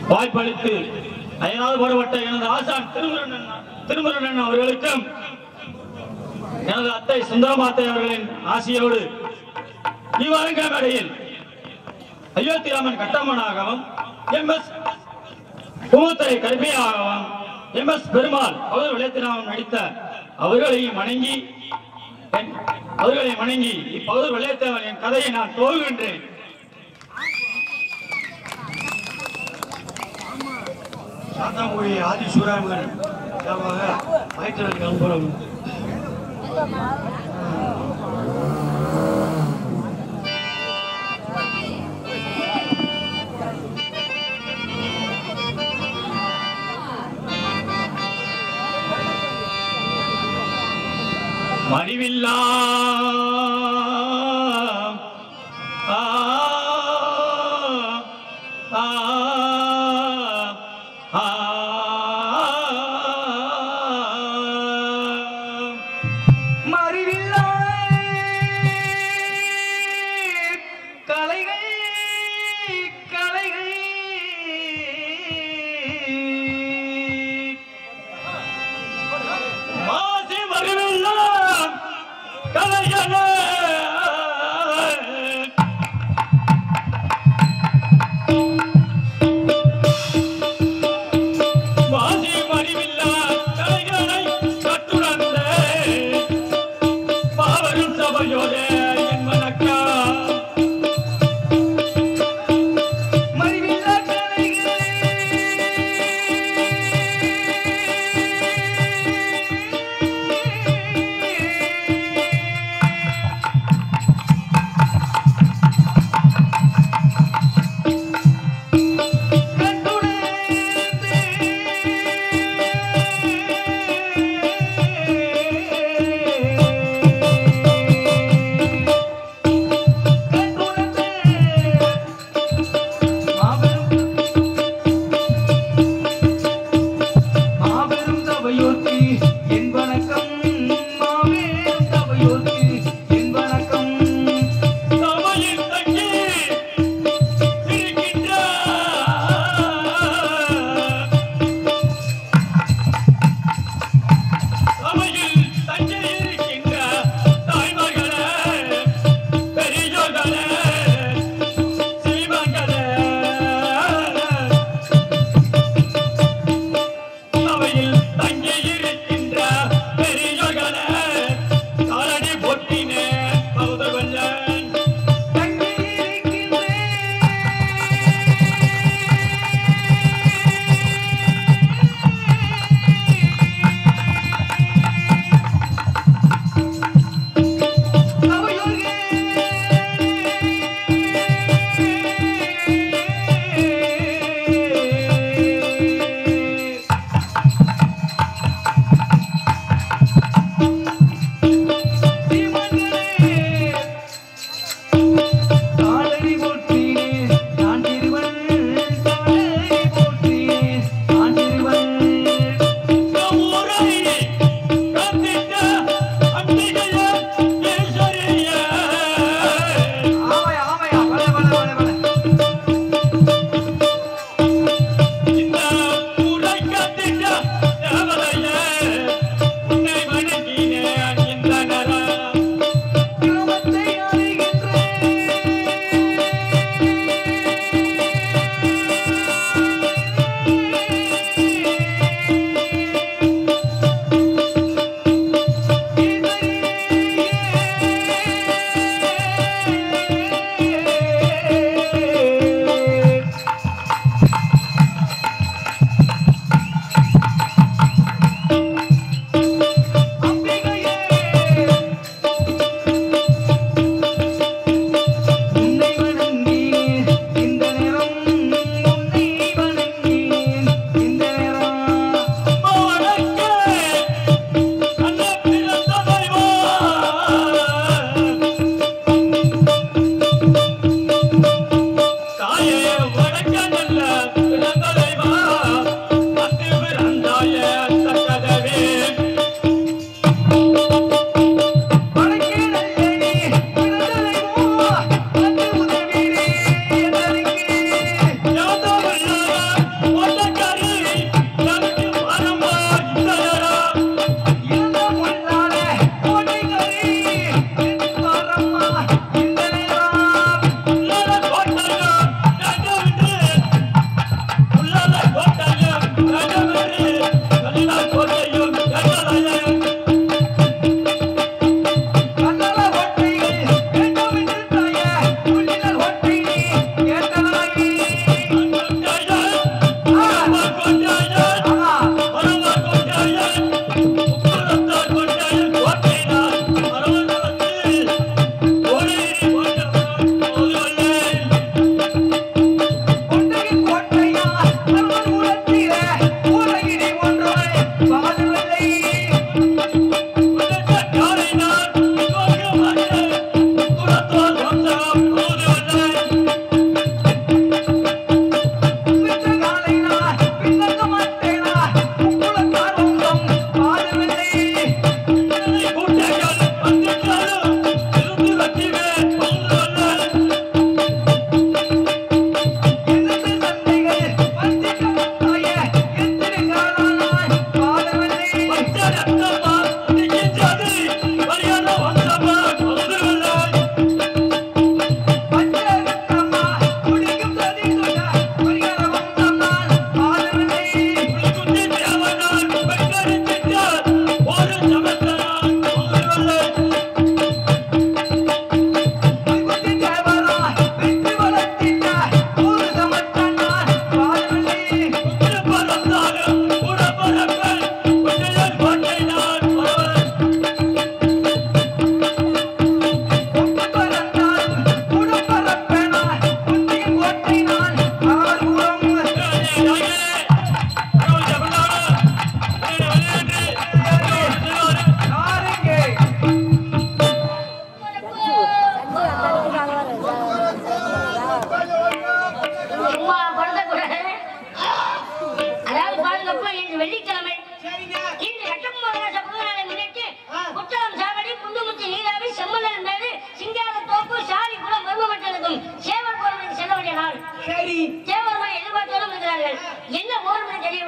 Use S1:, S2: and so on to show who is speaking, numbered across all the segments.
S1: வாய்ப்பளித்து அயனால் போடப்பட்ட எனது ஆசான் திருமுருகன் திருமுருகன் அவர்களுக்கும் எனது அத்தை சுந்தரமாத்தை அவர்களின் ஆசியோடு இவ்வரங்க மேடையில் அயோத்திராமன் கட்டம்மனாகவும் எம் எஸ் பூமுத்தரை கருமையாகவும் எம் எஸ் பெருமாள் அவர் விளையத்திராமன் நடித்த அவர்களையும் வணங்கி என் அவர்களை வணங்கி இப்பகுதி விளையத்தவன் என் கதையை நான் துவங்குகின்றேன் சாத்தாங்குடி ஆதி சூராமன் மைத்திரன் கம்புரம் மடிவில்லா ஆ, ஆ, ஆ,
S2: மறிவில்லா கலைகள் கலைகள்
S1: மாசி மடிவில்லா கலைஞனே.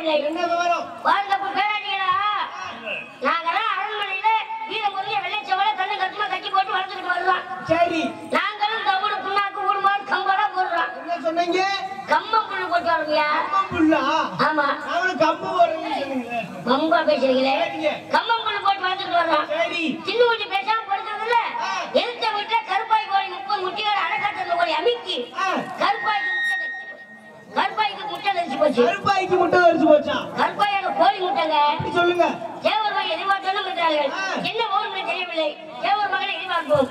S3: தெரியவில்லை
S4: என்ன விவரம்
S3: வாழ்ந்தப்ப பேராடிகளா நாங்கெல்லாம் அரண்மனையில வீரம் பொருளிய வெள்ளைச்சவள கண்ணு கட்டுமா கட்டி போட்டு வளர்த்துக்கிட்டு வருவோம்
S4: சரி
S3: நாங்களும் தவிடு புண்ணாக்கு உடுமாடு கம்பெல்லாம் போடுறோம்
S4: என்ன சொன்னீங்க
S3: கம்பம் புண்ணு போட்டு வரோம்யா
S4: கம்பம் புல்லா
S3: ஆமா
S4: அவனுக்கு கம்பு போடுறேன்னு சொன்னீங்களே
S3: ரொம்ப பேசுறீங்களே
S4: சரிங்க.
S3: கம்பம் புண்ணு போட்டு வளர்த்துக்கிட்டு வர்றோம்
S4: சரி
S3: சின்ன குட்டி பேசாம படுக்கிறதுல எதிர்த்த வீட்டுல கருப்பாய் கோழி முப்பது முட்டையோட அடக்காட்டு கோழி அமிக்கி
S4: ஆ,
S3: கருப்பாய்க்கு முட்டை தரிச்சு கருப்பாய்க்கு முட்டை தரிச்சு போச்சு
S4: கருப்பாய்க்கு முட்டை வரிச்சு போச்சான்
S3: கருப்பாயோட கோழி முட்டைங்க
S4: அப்படி சொல்லுங்க
S3: தேவர் மகன் எதிர்பார்த்தாலும் இருக்கிறார்கள் என்ன ஓடுமே தெரியவில்லை தேவர் மகனை எதிர்பார்ப்போம்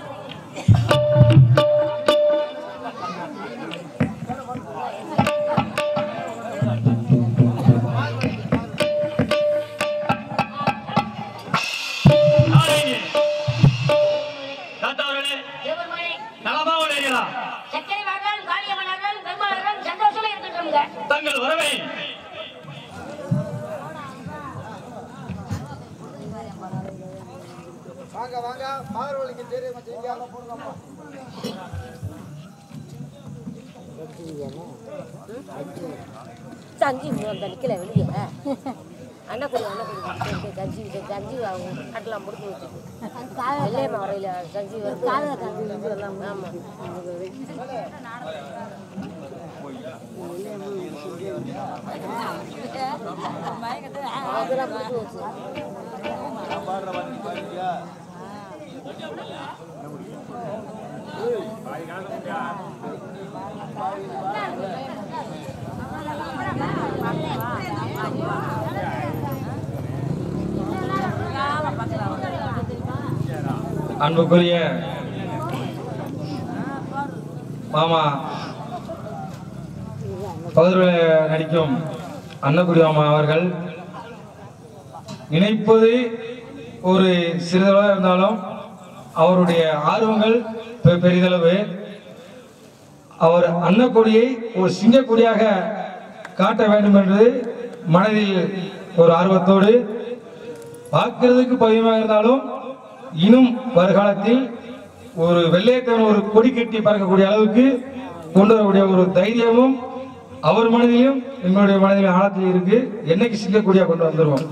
S1: நாளைக்கு தாத்தா அவர்களே
S3: தேவர் மகனை
S1: நலமா உள்ளீர்களா
S3: சக்கரை வாழ்றாலும் காளியம்மன் ஆடுறாலும் பெருமாள் ஆடுறாலும் சந்தோஷமா இருக்கட்டும்ங்க
S1: தங்கள் வரவை
S4: வாங்க வாங்க பார்வலிக்கு தெரியுமா செய்ய
S5: சஞ்சி அந்த நிக்கல வெளியே அண்ணக்குடி அண்ணக்குடி கஞ்சி கஞ்சி ஆகும் அட்டெல்லாம் முடிஞ்சு வச்சு வெள்ளையம்மா வரையில கஞ்சி வருது ஆமா அதெல்லாம் முடிஞ்சு வச்சு
S6: அன்புக்குரிய மாமா பகுதியில் நடிக்கும் அன்னக்குடி மாமா அவர்கள் நினைப்பது ஒரு சிறிதளவாக இருந்தாலும் அவருடைய ஆர்வங்கள் பெ- பெரிதளவு அவர் அன்னக்கொடியை ஒரு சிங்கக்கொடியாக காட்ட வேண்டும் என்று மனதில் ஒரு ஆர்வத்தோடு பார்க்கிறதுக்கு பவியமாக இருந்தாலும் இன்னும் வருகாலத்தில் ஒரு வெள்ளையத்தவன் ஒரு கொடி கட்டி பறக்கக்கூடிய அளவுக்கு கொண்டு வரக்கூடிய ஒரு தைரியமும் அவர் மனதிலும் என்னுடைய மனதிலும் ஆழத்தில் இருக்கு என்னைக்கு சிங்கக்கூடியா கொண்டு வந்துருவோம்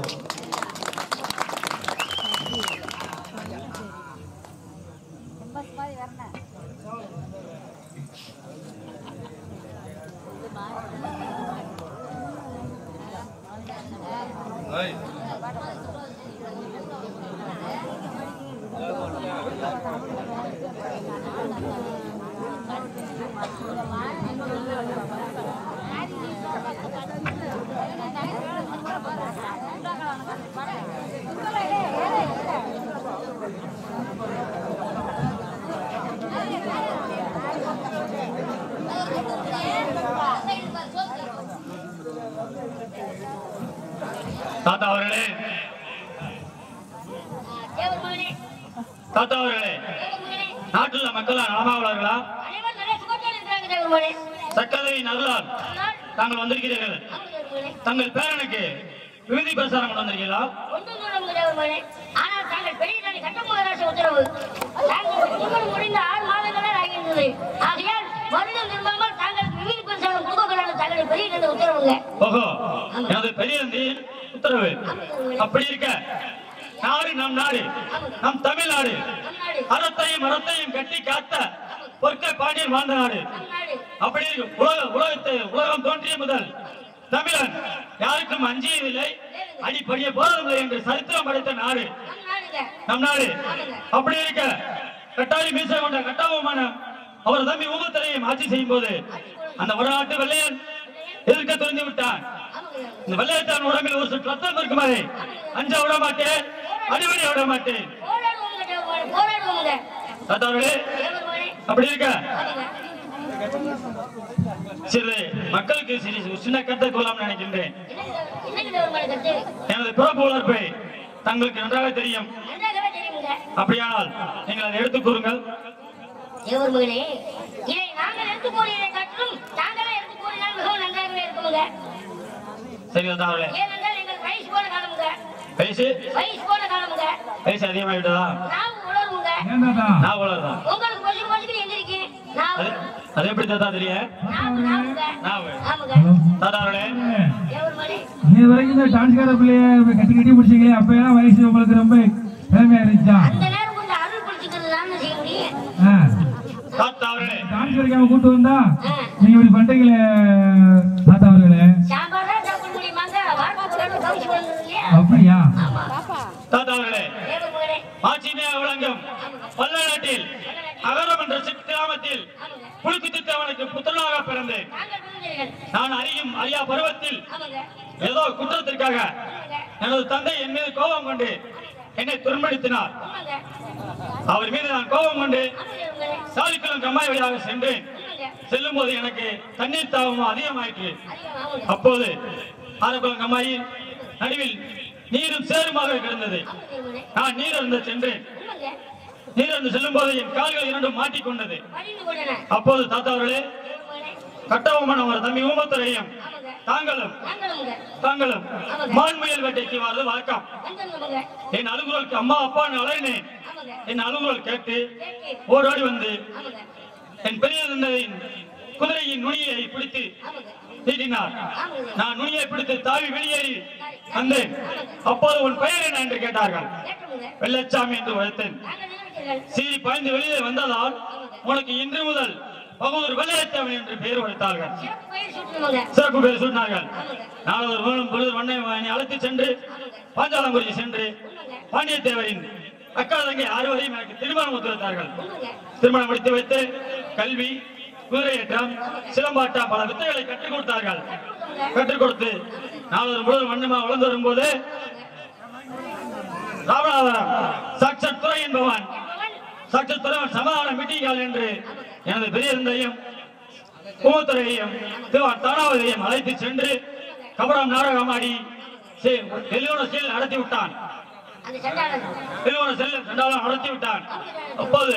S1: தாத்தா அவர்களே
S3: தேவர் மகனே
S1: தாத்தா அவர்களே
S3: தேவர் மகனே
S1: நாட்டுல மக்கள் நலமா உள்ளார்களா
S3: அனைவரும் நல்ல சுகத்தோடு இருக்கிறாங்க தேவர் மகனே
S1: சக்கரவின் அருளால்
S3: அதனால்
S1: தாங்கள் வந்திருக்கிறீர்கள்
S3: ஆமாம் தேவர் மகனே
S1: தங்கள் பேரனுக்கு விருதி பிரசாரம் கொண்டு வந்திருக்கீங்களா
S3: ஒன்றும் தூரம் தேவர் மகனே ஆனால் தாங்கள் பெரிய நாளை கட்டமகராச உத்தரவு தாங்கள் திருமணம் முடிந்த ஆறு மாதங்களே ஆகியிருந்தது ஆகையால் வருடம் திரும்பாமல் தாங்கள் விவிதி பிரசாரம் கொடுக்கக்கூடாது தங்களை பெரிய நாள் உத்தரவுங்க
S1: ஓஹோ எனது பெரிய தந்தையின் உத்தரவு அப்படி இருக்க நாடு நம் நாடு நம் தமிழ்நாடு
S3: நம் நாடு
S1: அறத்தையும் மரத்தையும் கட்டி காத்த பொற்க பாண்டியன் வாழ்ந்த நாடு
S3: நம் நாடு
S1: அப்படி இருக்கு உலக உலகத்தை உலகம் தோன்றிய முதல் தமிழன் யாருக்கும் அஞ்சியதில்லை அடிப்படிய போறதில்லை என்று சரித்திரம் படைத்த நாடு
S3: நம் நாடுங்க
S1: நம் நாடு அப்படி இருக்க கட்டாரி மீச கொண்ட கட்டாபமான அவர் தம்பி ஊமத்தரையும் ஆட்சி செய்யும் போது அந்த வடநாட்டு வெள்ளையன் எதிர்க்க துணிந்து விட்டான்
S3: ஆமாங்க
S1: இந்த வெள்ளையத்தான் உடம்பில் ஒரு சுற்று ரத்தம் இருக்குமாறு அஞ்ச விட மாட்டேன் அடிபடி விட மாட்டேன்
S3: போராடுவோங்க தேவர் மகனே போராடுவோங்க
S1: தாத்தாவர்களே
S3: தேவர் மகனே
S1: அப்படி இருக்க
S3: ஆமாங்க
S1: சிறு மக்களுக்கு சிறு ஒரு சின்ன கத்தை கொள்ளலாம் நினைக்கின்றேன்
S3: என்னங்க தேவர் மகனே கத்து
S1: எனது பிறப்பு வளர்ப்பை தங்களுக்கு நன்றாக தெரியும்
S3: நன்றாகவே தெரியுங்க
S1: அப்படியானால் நீங்கள் அதை எடுத்துக் கூறுங்கள்
S3: தேவர் மகனே இதை நாங்கள் எடுத்து கூறியதை காட்டிலும் தாங்களே எடுத்து கூறினால் மிகவும் நன்றாகவே இருக்குமுங்க
S1: சரி தாத்தாவர்களே
S3: ஏனென்றால் எங்கள் வயசு போன காலமுங்க
S1: வயசு
S3: வயசு போன காலமுங்க
S1: வயசு அதிகமாகிவிட்டதா
S3: நாவு உணர்வுங்க
S1: நான் வளர்தான்
S3: உங்களுக்கு பொசுக்கு பொசுக்கு எந்திரிக்கும் நாவு
S1: அது அது எப்படி தாத்தா தெரியும்
S3: நாவு நாவுங்க
S1: நாவு
S3: ஆமாங்க
S1: தாத்தாவர்களே
S3: தேவர் மகனே
S6: இது வரைக்கும் இந்த டான்ஸ்கார பிள்ளைய கட்டி கட்டி பிடிச்சிங்களே அப்பெல்லாம் வயசு உங்களுக்கு ரொம்ப இளமையா இருந்துச்சா
S3: அந்த நேரம் கொஞ்சம் அருள் பிடிச்சிக்கிறது தானே செய்ய முடியும்
S6: ஆ.
S1: தாத்தா அவர்களே
S6: டான்ஸ் வரைக்கும் கூட்டு வந்தா
S3: ஆ.
S6: நீங்க இப்படி பண்றீங்களே தாத்தா அவர்களே
S3: சாம்பார் தான் சாப்பிட முடியுமாங்க வாரத்துக்கு கவுச்சி விழுந்தது இல்லையா
S6: அப்படியா
S1: தாத்தா அவர்களே
S3: தேவ மகனே
S1: ஆட்சிமையா விளங்கும் பல்லநாட்டில் அகரம் என்ற சிறு கிராமத்தில் புழுக்கு திட்டவனுக்கு புத்திரனாக பிறந்தேன்
S3: நாங்கள் விருந்தினர்கள்
S1: நான் அறியும் அறியா பருவத்தில்
S3: ஆமாங்க
S1: ஏதோ குற்றத்திற்காக எனது தந்தை என் மீது கோபம் கொண்டு என்னை துன்படுத்தினார்
S3: ஆமாங்க
S1: அவர் மீது நான் கோபம் கொண்டு
S3: ஆமாங்க மகனே
S1: சாலிக்குளம் கம்மாய் வழியாக சென்றேன்
S3: ஆமாங்க
S1: செல்லும் போது எனக்கு தண்ணீர் தாகமும் அதிகமாயிற்று
S3: அதிகம் ஆமாங்க
S1: அப்போது ஆரக்குளம் கம்மாயில் நடுவில் நீரும் சேருமாக கிடந்தது
S3: ஆமாங்க மகனே
S1: நான் நீர் அருந்த சென்றேன்
S3: ஆமாங்க
S1: நீர் அருந்து செல்லும் போது என் கால்கள் இரண்டும் மாட்டிக்கொண்டது
S3: மடிந்து கொண்டன
S1: அப்போது தாத்தா அவர்களே
S3: தேவ மகனே
S1: கட்டபொம்மன் அவர் தம்பி ஊமத்துறையும்
S3: ஆமாங்க
S1: தாங்களும்
S3: நாங்களும்
S1: தாங்களும் மான்முயல் வேட்டைக்கு வரது வழக்கம்
S3: வந்தோம் நமங்க
S1: என் அலுவலுக்கு அம்மா அப்பா அழைனேன்
S3: ஆமாங்க
S1: என் அலுவல் கேட்டு
S3: கேட்டு
S1: ஓடோடி வந்து
S3: ஆமாங்க
S1: என் பெரிய தந்தையின் குதிரையின் நுனியை பிடித்து
S3: ஆமாங்க
S1: நீட்டினார்
S3: ஆமாங்க
S1: நான் நுனியை பிடித்து தாவி வெளியேறி வந்தேன் அப்போது உன் பெயர் என்ன என்று கேட்டார்கள்
S3: கேட்டோமுங்க
S1: வெள்ளச்சாமி என்று உழைத்தேன்
S3: நாங்கள் நினைக்கிறீர்கள்
S1: சீறி பாய்ந்து வெளியே வந்ததால் உனக்கு இன்று முதல் பகவூர் வெள்ளையத்தவன் என்று பெயர் வைத்தார்கள்
S3: சிறப்பு பயிர் சுட்டுருவாங்க
S1: சிறப்பு பெயர் சொன்னார்கள்
S3: ஆமாங்க
S1: நாளொரு வேணும் பொழுது வண்ணை வாங்கி அழைத்து சென்று பாஞ்சாலங்குறிச்சி சென்று பாண்டியத்தேவரின் அக்கா தங்கை ஆறுவரையும் எனக்கு திருமணம் ஒத்துழைத்தார்கள்
S3: ஆமாங்க
S1: திருமணம் முடித்து வைத்து கல்வி குதிரையேற்றம் சிலம்பாட்டம் பல வித்தைகளை கற்றுக் கொடுத்தார்கள் கற்றுக் கொடுத்து நாளொரு முழுவதும் வண்ணமா வளர்ந்து வரும்போது ராமநாதபுரம் சாட்சத் துறை என்பவன் சாட்சத் துறைவன் சமாதான மீட்டிங்கால் என்று எனது பெரிய தந்தையும் குமத்துறையையும் திருவான் தானாவதியையும் அழைத்து சென்று கபடம் நாடகமாடி தெளிவான செயல் நடத்தி விட்டான்
S3: அந்த சண்டாளன்
S1: தெளிவான செல்ல சென்றாலும் நடத்தி விட்டான் அப்போது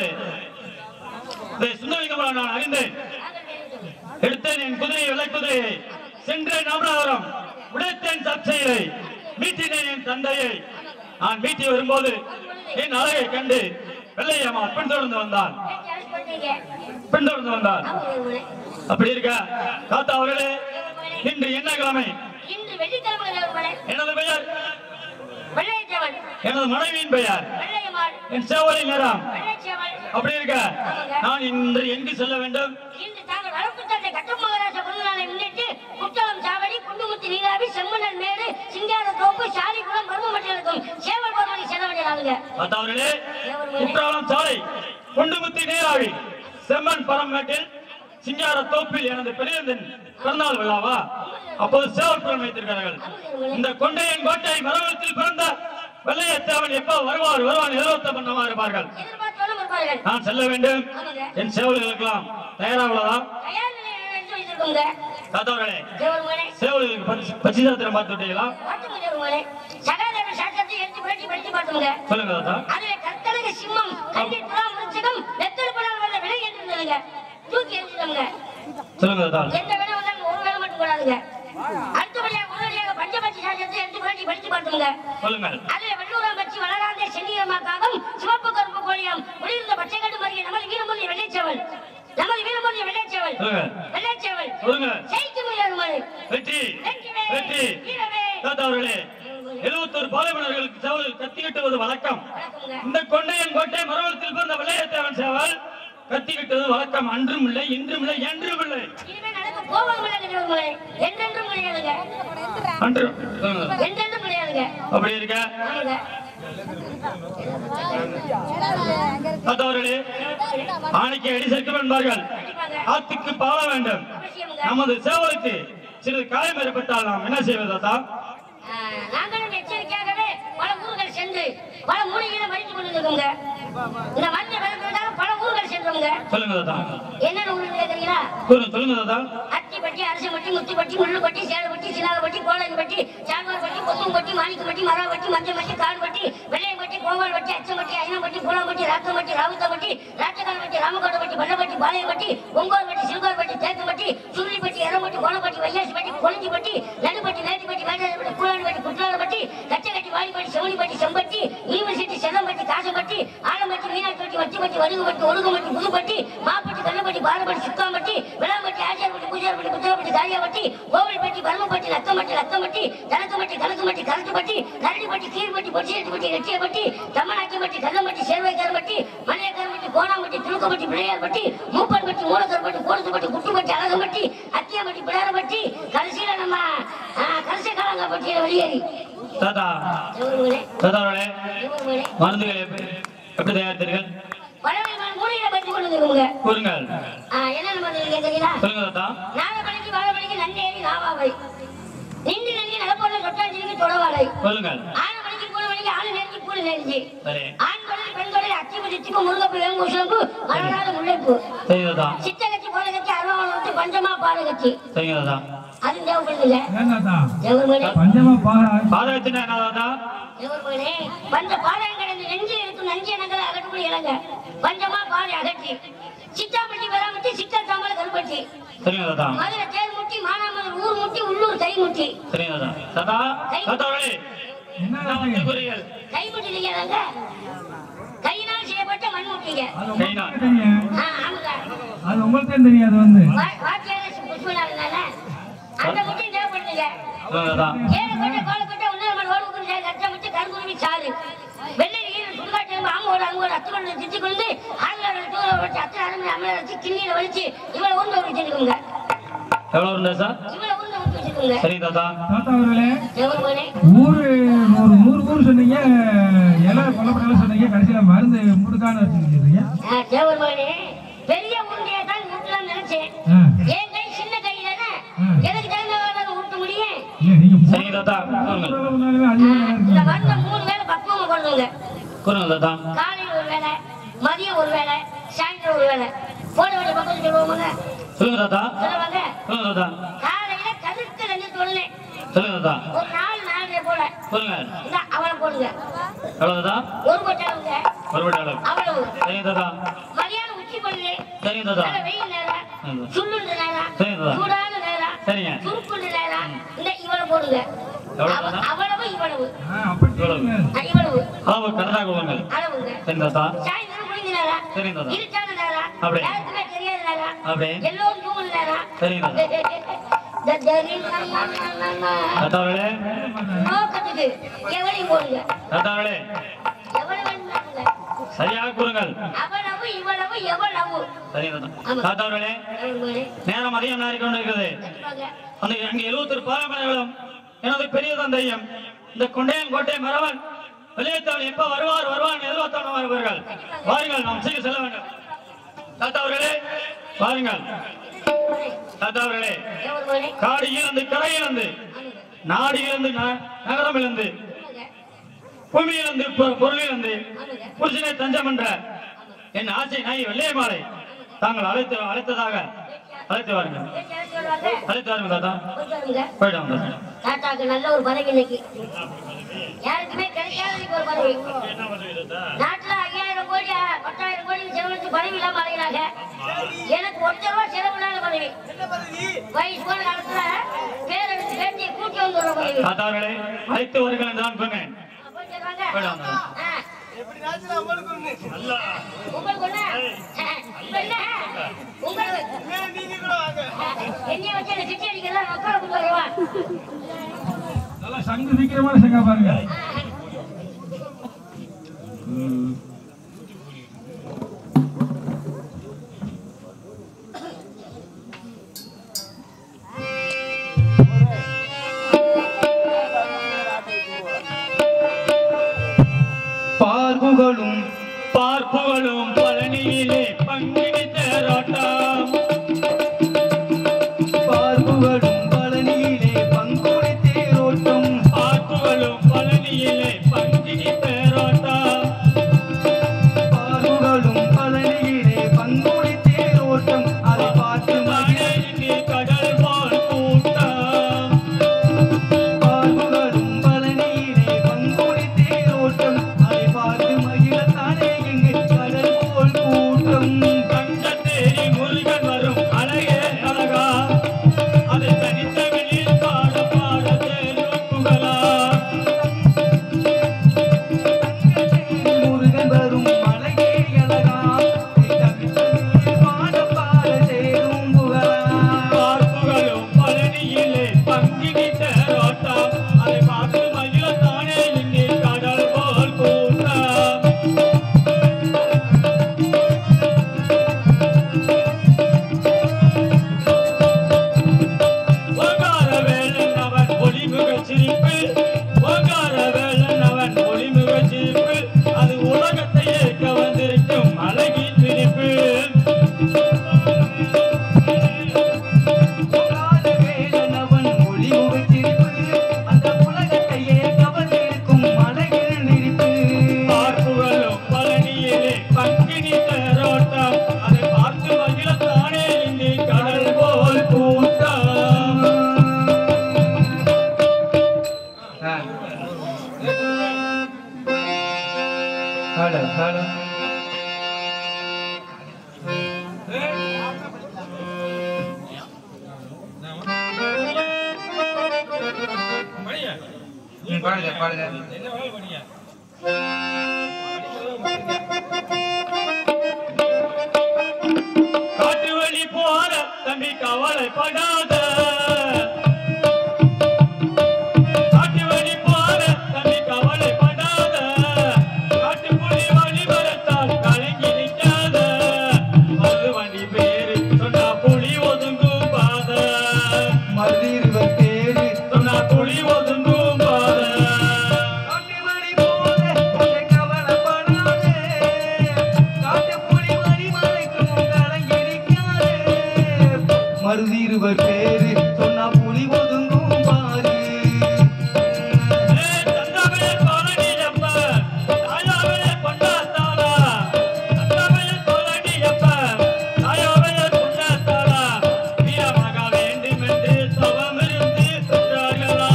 S1: இதை சுந்தரி கமலம் நான் அறிந்தேன் எடுத்தேன் என் குதிரையை வெள்ளை குதிரையை சென்றேன் ராமநாதபுரம் உடைத்தேன் சர்ச்சையை மீட்டினேன் என் தந்தையை நான் மீட்டி வரும்போது என் அழகை கண்டு வெள்ளையம்மா பின்தொடர்ந்து வந்தான்
S3: கேட்டு அரசு பண்ணீங்க
S1: பின்தொடர்ந்து வந்தான்
S3: ஆமாங்க மகனே
S1: அப்படி இருக்க தாத்தா அவர்களே இன்று என்ன கிழமை
S3: இன்று வெள்ளிக்கிழமை தேவ மகனே
S1: எனது பெயர்
S3: வெள்ளையச்சவன்
S1: எனது மனைவியின் பெயர்
S3: வெள்ளையம்மாள்
S1: என் சேவலை நேரம்
S3: வெள்ளைச்சவன்
S1: அப்படி இருக்க நான் இன்று எங்கு செல்ல வேண்டும்
S3: இன்று தாங்கள் வளர்ப்புத்தந்தை கட்டம் மகராஜ பிறந்தநாளை முன்னிட்டு குற்றாலம் சாவடி குண்டுமுத்தி நீராவி செம்மணல் மேடு சிங்கார தோப்பு சாலிகுளம் மர்மமட்டி இருக்கும் சேவல் பகவானி செலவழியாளுங்க
S1: தாத்தா அவர்களே குற்றாலம் சாலை குண்டுமுத்தி நீராவி செம்மன் பரமேட்டில் சிங்கார தோப்பில் எனது பெரியதன் பிறந்தநாள் விழாவா அப்போது சேவல்புரம் வைத்திருக்கிறார்கள் இந்த கொண்டையன் கோட்டை மரவத்தில் பிறந்த வெள்ளையத்தேவன் எப்போ வருவார் வருவான் எதிர்த்த பண்ணமா இருப்பார்கள்
S3: எதிர்பார்த்தாலும் இருப்பார்கள்
S1: நான் செல்ல வேண்டும்
S3: ஆமாங்க
S1: என் சேவல்களுக்கெல்லாம் தயாராகுள்ளதா
S3: தயார் நிலையில் எடுத்து வைத்திருக்கோங்க
S1: தாத்தா அவர்களே
S3: தேவர் மகனே
S1: சேவல்களுக்கு பரிசு- பரிசுதாத்திரம் பார்த்து விட்டீங்களா
S3: பார்த்துங்க தேவர் மகனே சகாதேவ சாஸ்திரத்தை எடுத்து புரட்டி படித்து பார்த்துங்க
S1: சொல்லுங்க தாத்தா
S3: அதுல கத்தலக சிம்மம் கண்டி துரா மிருச்சகம் நெத்தல் படம் வந்த விலை என்றிருந்ததுங்க தூக்கி எரிஞ்சிட்டோங்க
S1: சொல்லுங்க தாத்தா
S3: எந்த வேலை வந்தாலும் ஒரு வேலை மட்டும் கூடாதுங்க அடுத்தபடியாக உடனடியாக பஞ்சபட்சி சாஸ்திரத்தை எடுத்து புரட்டி படித்து பார்த்துங்க
S1: சொல்லுங்கள்
S3: அதுல வெள்ளூரம் பற்றி வளராந்தே சென்னியமாக்காகவும் சிவப்பு கருப்பு கோழியம் ஒளிர்ந்த பச்சை கட்டு மறிய நமது வீரமொழிய வெள்ளைச்சேவல் நமது வீரமொழிய வெள்ளைச்சேவல்
S1: சொல்லுங்க
S3: வெள்ளைச்சேவல்
S1: சொல்லுங்க
S3: ஜெயிக்க முடியாது மறு
S1: வெற்றி
S3: வெற்றிவே
S1: வெற்றி
S3: வீரவே
S1: தாத்தா அவர்களே எழுபத்தொரு பாலைவனர்களுக்கு சேவல் கத்தி கட்டுவது வழக்கம்
S3: வணக்கமுங்க
S1: இந்த கொண்டையன் கோட்டை மரவத்தில் பிறந்த விளையத்தேவன் சேவல் கத்தி கட்டுவது வழக்கம் அன்றும் இல்லை இன்றும் இல்லை என்றும் இல்லை
S3: இனிமே நடக்க போவது முடியாது தேவர்களே என்றென்றும் முடியாதுங்க
S1: அன்று சொல்லுங்க.
S3: என்றென்றும் முடியாதுங்க
S1: அப்படி இருக்க
S3: ஆமாங்க
S1: தாத்தா அவர்களே ஆணைக்கு அடி சேர்க்கும் என்பார்கள்
S3: கண்டிப்பாங்க
S1: ஆத்துக்கு பால வேண்டும்
S3: அவசியமுங்க
S1: நமது சேவலுக்கு சிறிது காயம் ஏற்பட்டால் நாம் என்ன செய்வது தாத்தா
S3: ஆஹ், நாங்களும் எச்சரிக்கையாகவே பல ஊர்கள் சென்று பல மூலிகளை மறித்து கொண்டு இருக்கோங்க இந்த மருந்து விளக்குறதால பல ஊர்கள் சென்றோங்க
S1: சொல்லுங்க தாத்தா
S3: என்னென்ன ஊர்கள் கேட்குறீங்களா
S1: சொல்லுங்க சொல்லுங்க தாத்தா
S3: அத்திப்பட்டி அரசம்பட்டி முத்துப்பட்டி முள்ளுப்பட்டி சேலப்பட்டி சிலாலப்பட்டி கோலன்பட்டி சால்வார்பட்டி கொத்தும்பட்டி மாணிக்கப்பட்டி மராவட்டி மஞ்சப்பட்டி காடுபட்டி வெள்ளையம்பட்டி கோவால்பட்டி அச்சம்பட்டி ஐனம்பட்டி பூலாம்பட்டி ராத்தம்பட்டி ராவுத்தப்பட்டி ராட்டகால்பட்டி ராமகோட்டப்பட்டி பள்ளப்பட்டி பாளையப்பட்டி ஒங்கோல்பட்டி சிறுகோல்பட்டி தேக்கம்பட்டி சுருளிப்பட்டி எரம்பட்டி கோலப்பட்டி வையாசிப்பட்டி கொளிஞ்சிப்பட்டி நடுப்பட்டி நேட்டிப்பட்டி மேட்டாளப்பட்டி கூலான்பட்டி குற்றாலப்பட்டி கச்சகட்டி வாடிப்பட்டி செவனிப்பட்டி செம்பட்டி யூனிவர்சிட்டி செல்லம்பட்டி காசம்பட்டி ஆலம்பட்டி மீனாட்சிப்பட்டி வச்சிப்பட்டி வடுகுப்பட்டி ஒழுகும்பட்டி புதுப்பட்டி மாப்பட்டி கல்லப்பட்டி பாரப்பட்டி சுக்காம்பட்டி விளாம்பட்டி ஆச்சாரப்பட்டி பூஜாரப்பட்டி புத்தகப்பட்டி தாயாப்பட்டி கோவில்பட்டி பட்டி பரமப்பட்டி ரத்தமட்டி ரத்தமட்டி தனக்குமட்டி கணக்குமட்டி கரட்டுப்பட்டி கரடிப்பட்டி கீழ்பட்டி பொச்சியட்டுப்பட்டி ரெட்டியப்பட்டி தம்மநாக்கிப்பட்டி கல்லம்பட்டி சேர்வைக்காரப்பட்டி மல்லையக்காரப்பட்டி கோணாம்பட்டி துணுக்கம்பட்டி பிள்ளையார்பட்டி மூப்பன்பட்டி மூலக்கரப்பட்டி கோணத்துப்பட்டி குட்டுப்பட்டி அழகம்பட்டி அத்தியம்பட்டி பிடாரப்பட்டி கடைசியில நம்ம ஆ, கடைசி காலங்கப்பட்டியில வெளியேறி
S1: தாத்தா
S3: இவர்களே
S1: தாத்தா அவர்களே
S3: இவர்களே
S1: மருந்துகள் எப்படி எப்படி தயாரித்தீர்கள்
S3: பறவை மூலையில பற்றி கொண்டு வந்துருங்க
S1: கூறுங்கள்
S3: என்னென்ன மருந்து கேட்குறீங்களா
S1: சொல்லுங்க தாத்தா
S3: நாகப்படைக்கு வாழப்படைக்கு நன்னேறி நாவாவை நின்று நன்றி நடப்பொருள் தொட்டாஞ்சிக்கு தொடவாளை
S1: சொல்லுங்கள்
S3: ஆறு மணிக்கு மூணு மணிக்கு ஆளு நேர்ச்சி கூடு நேர்ச்சி
S1: சரி
S3: ஆண் தொழில் பெண் தொழில் அச்சிப்பு சிச்சிப்பு முருகப்பு வேம்பு சிலம்பு மரணாத முல்லைப்பு
S1: சரி தாத்தா
S3: சித்த கட்சி போல கட்சி அருவாவளம் விட்டு பஞ்சமா பாட கட்சி
S1: சரிங்க தாத்தா
S3: அது தேவைப்படுதுங்க
S6: ஏன்னாத்தா
S3: தேவர்மனே
S6: பஞ்சமா பாரா
S1: பாதகத்தினா என்ன தாத்தா
S3: தேவர்மனே பஞ்ச பாளையம் கடந்து நெஞ்சில் இருக்கும் நஞ்சி இனங்களை அகற்றக்கூடிய இளங்க பஞ்சமா பாறை அகற்றி சித்தாப்பட்டி பெறாமட்டி சித்தர் தாமரை கருப்பட்டி
S1: சரிங்க தாத்தா
S3: மதுரை தேர் முட்டி மானாமதுரை ஊர் முட்டி உள்ளூர் கை முட்டி
S1: சரிங்க தாத்தா தாத்தா தாத்தா அவர்களே
S6: என்ன
S1: நான் வந்து கூறுங்கள்
S3: கை முட்டி நீங்க கையினால் செய்யப்பட்ட மண் முட்டிங்க
S1: கைனா
S6: தெரியும்
S3: ஆ, ஆமாங்க
S6: அது உங்களுக்கு தான் தெரியும் அது வந்து
S3: வா- வாத்தியார் புஷ்பநாதன் தானே அந்த முட்டியும் தேவைப்படுதுங்க
S1: சொல்லுங்க தாத்தா
S3: ஏழு கோட்டை கோல கோட்டை ஒன்று நம்ம ரோடு குறிஞ்சா கட்ட முட்டி கருங்குருவி சாறு வெள்ளை ஈரல் சுடுகாட்டு ஆமோடு அங்கோடு அத்துக்கொண்டு திச்சு கொண்டு ஆங்கில தூர வச்சு அத்தனை அருமை அமல வச்சு கிண்ணியில வலிச்சு இவ்வளவு உருண்டை வச்சிருக்குங்க
S1: எவ்வளவு இருந்தா சார்
S3: இவ்வளவு உருண்டை ஊற்றி வச்சிருக்குங்க
S1: சரிங்க தாத்தா
S6: தாத்தா அவர்களே
S3: தேவர்மனே
S6: ஊரு ஒரு நூறு ஊர் சொன்னீங்க இலை கொல்லப்பட்ட சொன்னீங்க கடைசியில மருந்து முடுக்கான வச்சுருக்கீங்க
S3: தேவர்மனே பெரிய உருண்டையை தான் ஊட்டலாம்னு நினைச்சேன்
S6: ஆ
S3: என் கை சின்ன கை தானே
S6: ம்.
S3: எனக்கு தகுந்த ஊட்ட முடியும்
S6: இல்ல நீங்க
S1: சரிங்க தாத்தா கூறுங்கள்
S6: முன்னாலுமே அதிகமாக
S3: இந்த
S6: இருக்கு
S3: மருந்த மூணு வேளை பக்குவமா பண்ணுங்க
S1: கூறுங்கள் தாத்தா
S3: காலையில் ஒரு வேளை மதியம் ஒரு வேளை சாயந்தரம் ஒரு வேளை போட வேண்டிய பக்கம் சொல்லுவாங்க
S1: சொல்லுங்க தாத்தா
S3: சொல்லுவாங்க
S1: சொல்லுங்க தாத்தா
S3: காலையில கதிர்த்து ரெண்டு தொழில்
S1: சொல்லுங்க தாத்தா
S3: ஒரு நாலு நாலரை போல
S1: சொல்லுங்க
S3: இந்த அவளை போடுங்க
S1: எவ்வளவு தாத்தா
S3: ஒரு கொட்டாவுங்க
S1: மறுபடியும் அளவு
S3: அவ்வளவு
S1: சரிங்க தாத்தா
S3: மதியானம் உச்சி பண்ணு
S1: சரிங்க தாத்தா
S3: நல்ல வெயில் நேரம்
S1: ம்.
S3: சுள்ளுண்டு நேரம்
S1: சரிங்க.
S3: சூடான நேரம்
S1: சரிங்க.
S3: சுருக்குண்டு நேரம் இந்த இவளை போடுங்க
S1: எவ்வளவு
S3: அவ-
S1: தாத்தா?
S3: அவ்வளவு இவ்வளவு
S6: ஆ, அப்படி சொல்லுங்க.
S3: ஆ, இவ்வளவு
S1: அளவு கரெக்டாக கொடுங்கள்
S3: அளவுங்க
S1: சரிங்க தாத்தா
S3: சாயந்தரம் முடிஞ்ச நேரம்
S1: சரிங்க தாத்தா.
S3: இருட்டான நேரம்
S1: அப்படி.
S3: யாருக்குமே தெரியாத நேரம்
S1: அப்படி.
S3: எல்லோரும் தூங்குற நேரம்
S1: சரிங்க தாத்தா அவர்களே
S3: நோக்கத்துக்கு எவளையும் போடுங்க
S1: தாத்தா அவர்களே
S3: எவ்வளவு வேணும்னாங்க
S1: சரியாக கூறுங்கள்
S3: அவ்வளவு இவ்வளவு எவ்வளவு
S1: சரிங்க தாத்தா
S3: ஆமா.
S1: தாத்தா அவர்களே
S3: எவ்வளவு?
S1: நேரம் அதிகம் நாடி கொண்டிருக்கிறது
S3: கண்டிப்பாங்க.
S1: அந்த அங்கே எழுபத்தொரு பாரம்பரியங்களும் எனது பெரிய தந்தையும் இந்த கொண்டையன் கோட்டை மரவன் வெளியேற்றவன் எப்ப வருவார் வருவார் எதிர்பார்த்தவன் வருவார்கள் வாருங்கள் நாம் சீக்கிரம் செல்ல வேண்டும் தாத்தா அவர்களே வாருங்கள் தாத்தா அவர்களே
S3: எவ்வளவு?
S1: காடு இழந்து கரை இழந்து நாடு இழந்து ந- நகரம் இழந்து பூமி இழந்து பொ- பொருள் இழந்து புருஷனை தஞ்சம் என்ற என் ஆசை நாய் வெள்ளைய மாலை தாங்கள் அழைத்து அழைத்ததாக அழைத்து வாருங்கள்
S3: பேச்சு சொல்லுவாங்க.
S1: அழைத்து வாருங்கள் தாத்தா
S3: போயிட்டு வாருங்க.
S1: போயிட்டு வாங்க தாத்தா.
S3: தாத்தாக்கு நல்ல ஒரு பதவி இன்னைக்கு யாருக்குமே கிடைக்காத இன்னைக்கு ஒரு பதவி நாட்டுல ஐயாயிரம் கோடி பத்தாயிரம் கோடி செலவழிச்சு பதவி இல்லாம அலைகிறாங்க எனக்கு ஒருத்தர் ரூபா செலவு இல்லாத பதவி வயசு போன காலத்துல பேர் எடுத்து பேட்டியை கூட்டி வந்து வர பதவி
S1: தாத்தா அவர்களே அழைத்து வருங்கள் என்று நான் சொன்னேன்
S3: போயிட்டு வாங்க.
S1: போயிட்டு வாங்க.
S3: ஆ. உங்களுக்கு ஒண்ணு? ஆ, இப்ப என்ன? உங்களுக்கு என்னைய வச்சு அந்த சிட்டி அடிக்கலாம் மக்களை கொண்டு வருவான்
S6: நல்லா சங்கு சீக்கிரமான சங்கா பாருங்க
S1: பார்ப்புகளும் பார்ப்புகளும் பழனியிலே பங்கினி தேரோட்டம்
S7: பார்ப்புகளும் பழனியிலே பங்குனி தேரோட்டம்
S1: பார்ப்புகளும் பழனியிலே பங்கினி தேரோட்டம்
S6: பாடுங்க பாடுங்க
S1: காட்டு வழி போற தம்பி கவலைப்படாத காட்டு வழி போற தம்பி கவலைப்படாத காட்டு புலி வழி வரத்தால் கலங்கி நிற்காத மது வண்டி பேரு சொன்னா புலி ஒதுங்கும் பாத
S6: மருதிருவர் பேரு
S1: சொன்னா புலி ஒதுங்கும் பாத
S2: காட்டுமணி போல உன்னை கவலைப்படாதே. காட்டுப்புலி மணி மறைக்கும் கலங்கிடிக்காதே.
S6: மருதிருவர் பேரு சொன்னா புலி ஒதுங்கும் பாரு
S1: ஏ தந்தமே பழனியப்ப தாயாவே கொண்டாத்தாளா தந்தமே பழனியப்ப தாயாவே கொண்டாத்தாளா வீரமாக வேண்டும் என்று தவமிருந்து சென்றார்களா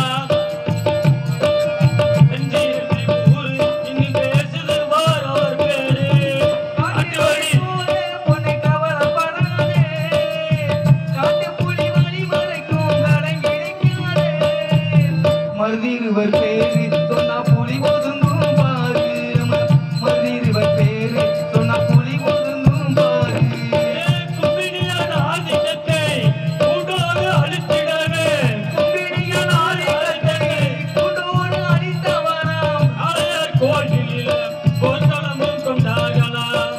S1: செஞ்சிருந்த ஊரு இங்கு பேசுது வார் அவர் பேரு
S2: காட்டுமணி போல உன்னை கவலைப்படாதே. காட்டுப்புலி மணி மறைக்கும் கலங்கிடிக்காதே.
S6: மருதிருவர் பேரு சொன்னா புலி ஒதுங்கும் பாரு மருதிருவர் பேரு சொன்னா புலி ஒதுங்கும் பாரு
S1: கும்பிடியான ஆதிக்கத்தை கூட்டோடு அழித்திடவே
S2: கும்பிடிய நாளிதழை கூட்டோடு அடித்தவனாம்.
S1: ஆயர் கோயிலில் போர்க்களமும் கொண்டார்களாம்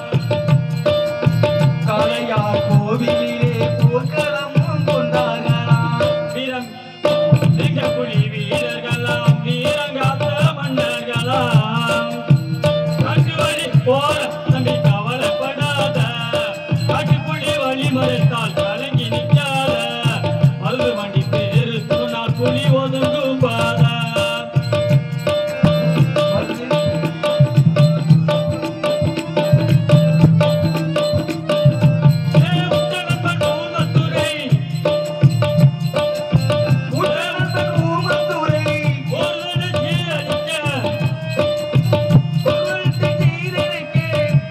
S6: காளையார் கோவிலிலே போர்க்களமும் கொண்டார்களாம்
S1: வீரம் சிங்கப்புலி வீரர்களாம் வீரங்காத்த மன்னர்களாம் காட்டு வழி போற தம்பி கவலைப்படாத காட்டுப்புலி வழி மறைத்தால் கலங்கி நிற்காத மருது வண்டி பேரு சொன்னால் புலி ஒதுங்கும் பாத
S2: உடனத்தன் ஊமத்துறை பொருள்த்தை சீரழிக்கே.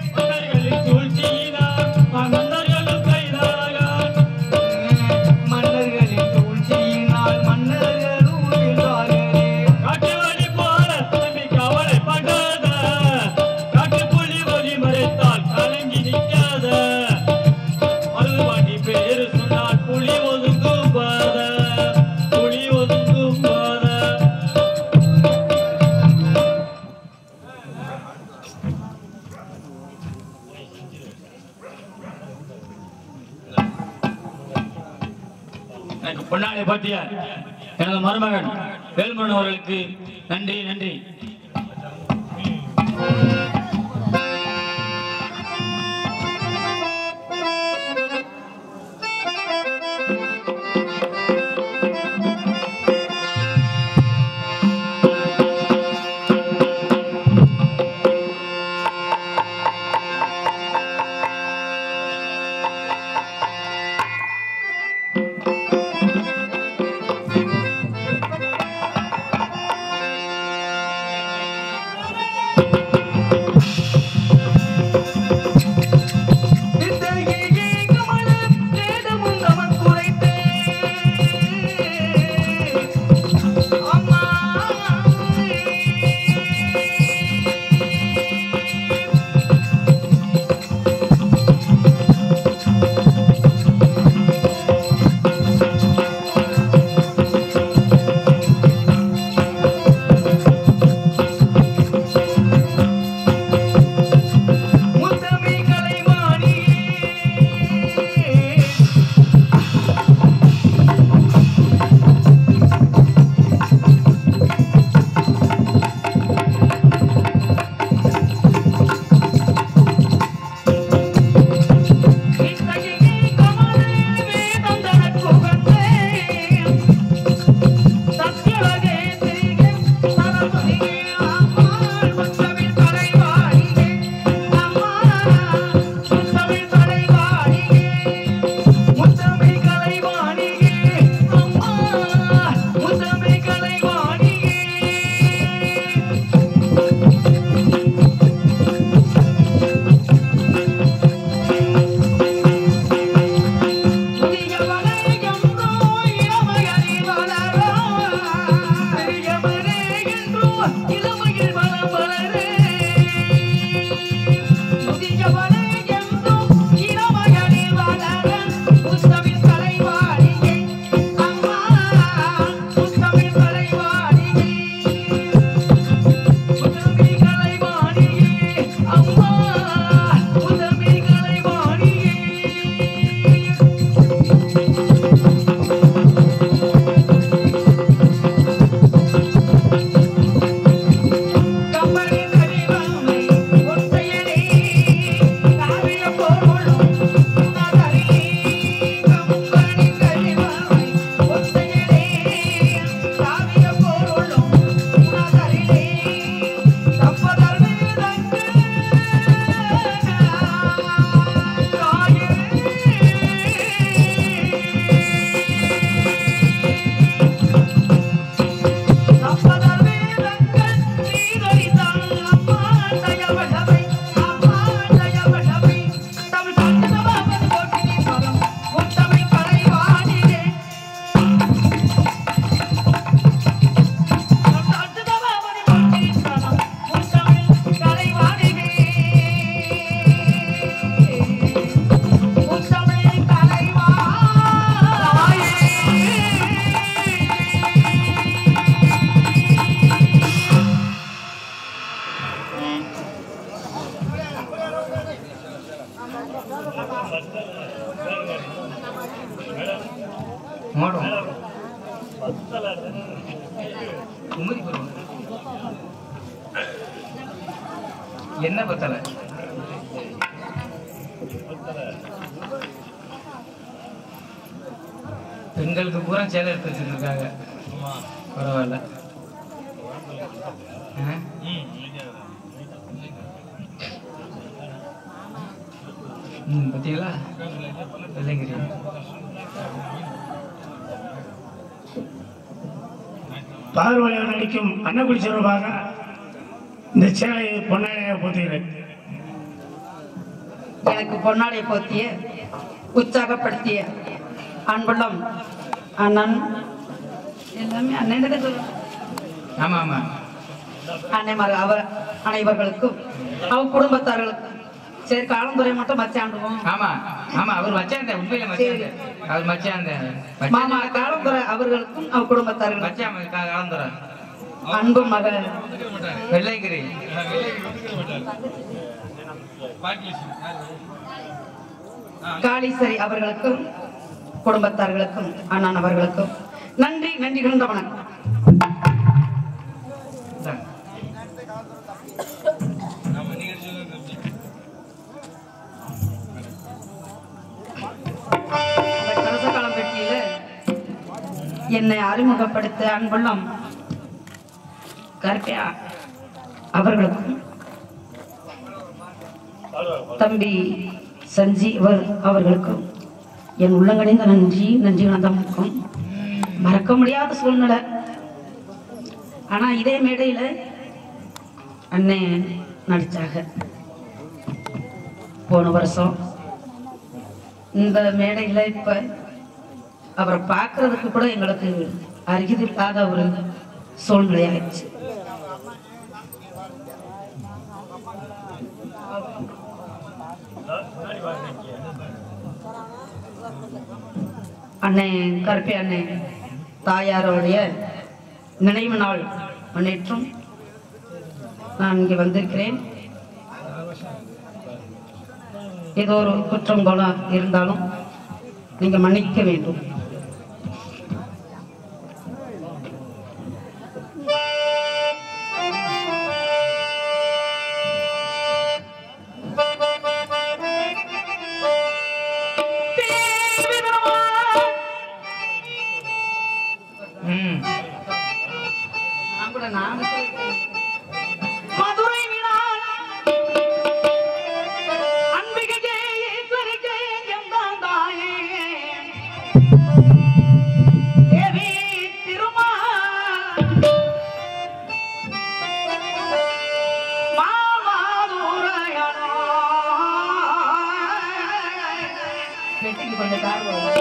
S6: மன்னர்களின் சூழ்ச்சியினால் மன்னர்களும் வீழ்ந்தார்களே
S1: புலி ஒதுங்கும் பாத புலி ஒதுங்கும் பாத எனக்கு பொன்னாடை பாட்டிய எனது மருமகன் வேல்மன் அவர்களுக்கு நன்றி நன்றி
S2: சிந்தையே கமல வேதமும் நமன் குறைத்தே. அம்மா
S6: குமரி பருவம் என்ன பத்தல பெண்களுக்கு பூரா சேலை எடுத்து வச்சிருக்காங்க பரவாயில்ல ஆ? ம் பார்த்தீங்களா வெள்ளைங்கிரி
S8: பார்வையாளர் நடிக்கும் அன்னக்குடி சார்பாக இந்த சேலையை பொன்னாடையாக போத்துகிறேன்
S9: எனக்கு பொன்னாடை போத்திய உற்சாகப்படுத்திய அன்புள்ளம் அண்ணன் எல்லாமே அண்ணன்
S6: ஆமா ஆமா
S9: அன்னைமார் அவர் அனைவர்களுக்கும் அவர் குடும்பத்தார்களுக்கும் சரி காலந்துரை மட்டும் மச்சாண்டுவோம்
S6: ஆமா ஆமா அவர் மச்சான் உண்மையில மச்சான் அவர் மச்சான்
S9: மாமா காலந்துரை அவர்களுக்கும் அவர் குடும்பத்தார்களுக்கும்
S6: மச்சான் கலந்துற
S9: அன்பு மகள்
S6: வெள்ளைங்கிரி
S9: காளீஸ்வரி அவர்களுக்கும் குடும்பத்தார்களுக்கும் அண்ணன் அவர்களுக்கும் நன்றி நன்றி கிழந்த வணக்கம்
S6: இந்தாங்க.
S9: அந்த கலசக்காலம் பெட்டியில என்னை அறிமுகப்படுத்த அன்புள்ளம் கருப்பையா அவர்களுக்கும் தம்பி சஞ்சீவர் அவர்களுக்கும் என் உள்ளங்கடைந்த நன்றி நன்றி வணக்கமுக்கும் மறக்க முடியாத சூழ்நிலை ஆனா இதே மேடையில அண்ணே நடிச்சாங்க போன வருஷம் இந்த மேடையில இப்ப அவரை பார்க்கறதுக்கு கூட எங்களுக்கு அருகில் இல்லாத ஒரு சூழ்நிலை ஆயிடுச்சு அண்ணே கருப்பி அண்ணே தாயாரோடைய நினைவு நாள் முன்னேற்றம் நான் இங்கே வந்திருக்கிறேன் ஏதோ ஒரு குற்றம் போல இருந்தாலும் நீங்க மன்னிக்க வேண்டும்
S6: ம்
S9: நான் கூட நான் மதுரை விழாள் அன்பிகையே ஈஸ்வரிக்கே எந்தாம் தாயே தேவி திருமால் மாமாதுரையனோ பெட்டிக்கு கொஞ்சம் காரணம்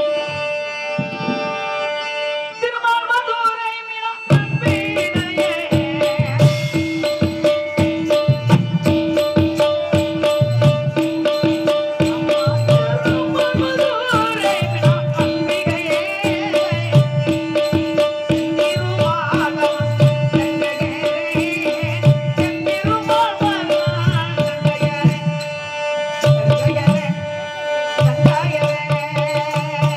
S9: திருமால் மதுரை விழா அன்பிகையே Yeah.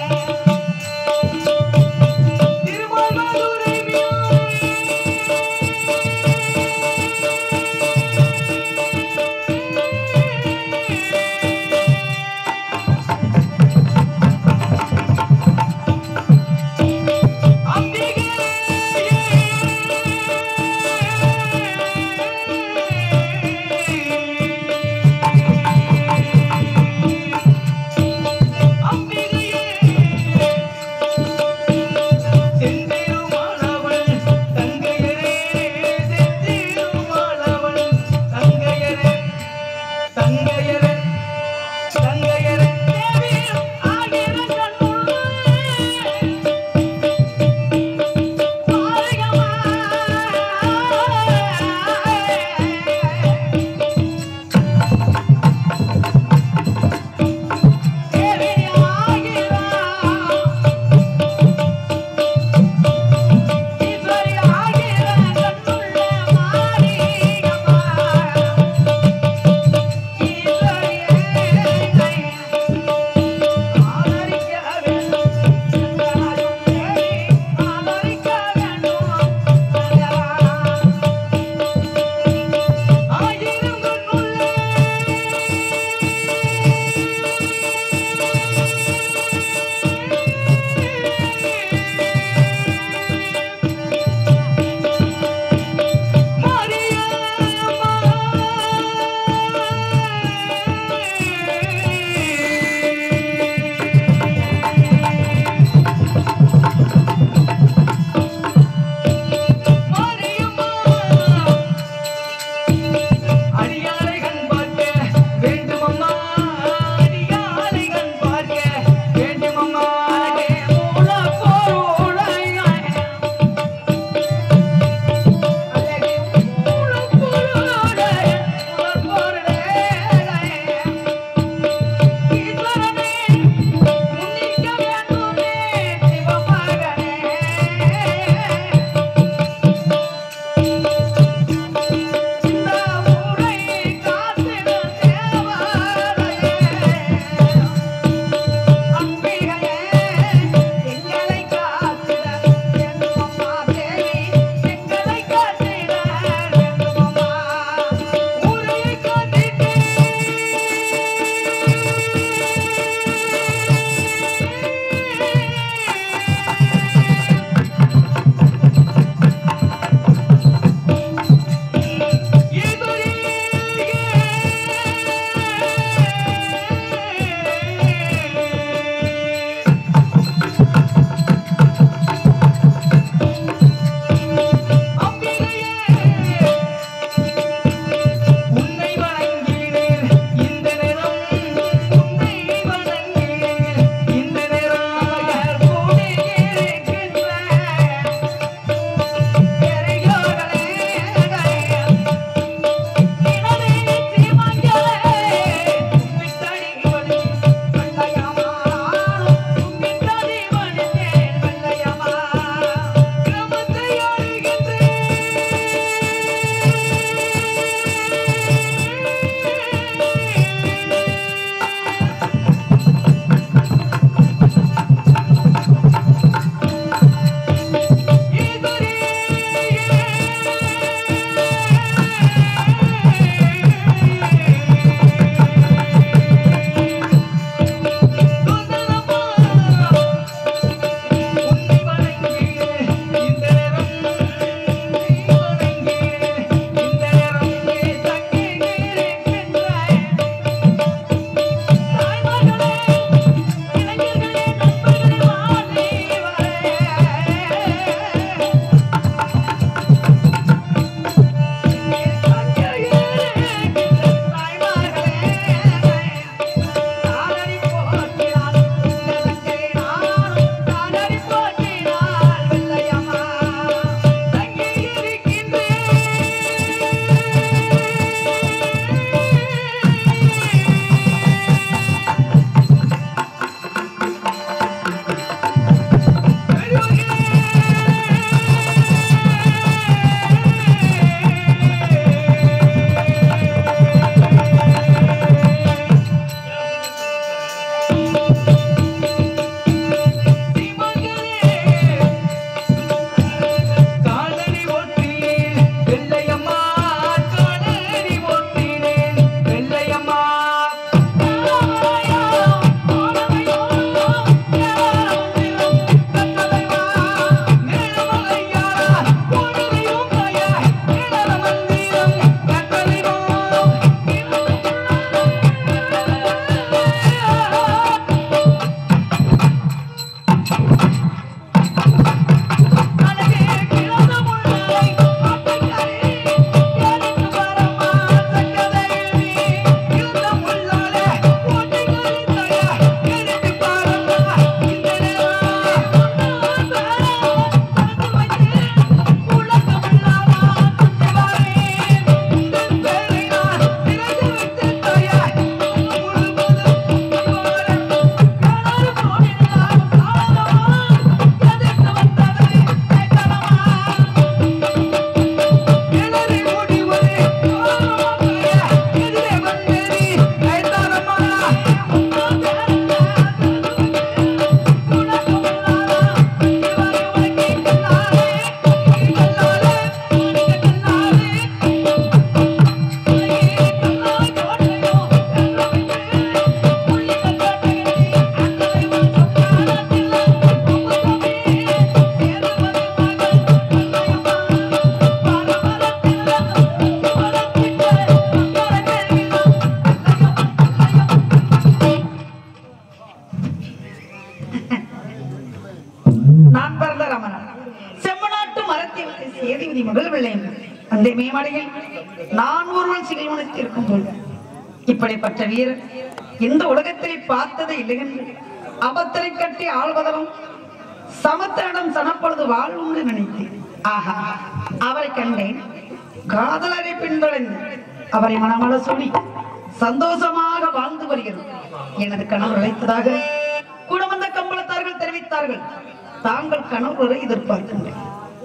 S9: சேதிபதி முதல் வெள்ளையன் அந்த மேமடையில் நான் ஒருவன் சிகைமனத்தில் இருக்கும் போது இப்படிப்பட்ட வீரர் இந்த உலகத்திலே பார்த்ததே இல்லை என்று அபத்தரை கட்டி ஆள்வதலும் சமத்தனிடம் சனப்பொழுது வாழ்வுண்டு நினைத்தேன் ஆஹா அவரை கண்டேன் காதலரை பின்தொடர்ந்து அவரை மனமள சொல்லி சந்தோஷமாக வாழ்ந்து வருகிறது எனது கணவர் அழைத்ததாக கூட வந்த கம்பளத்தார்கள் தெரிவித்தார்கள் தாங்கள் கணவரை எதிர்பார்க்கின்றேன்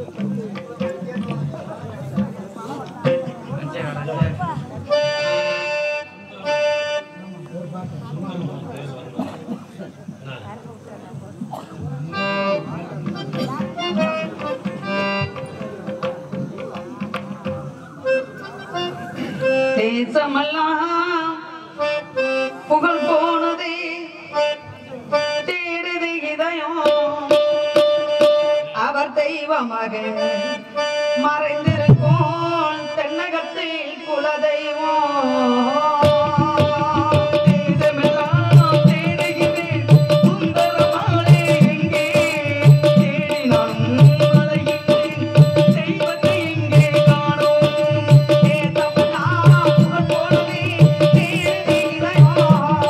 S9: தேசமெல்லாம் புகழ் போனதே தேடுது இதயம் அவர் தெய்வமாக மறைந்திருக்கும் தென்னகத்தில் குலதெய்வம் தேசமெல்லாம் தேடுகிறேன் சுந்தரமாலே எங்கே தேடினாலும் அலைகின்றேன் தெய்வத்தை எங்கே காணோம் தேசமெல்லாம் புகழ் போனதே தேடுது இதயம்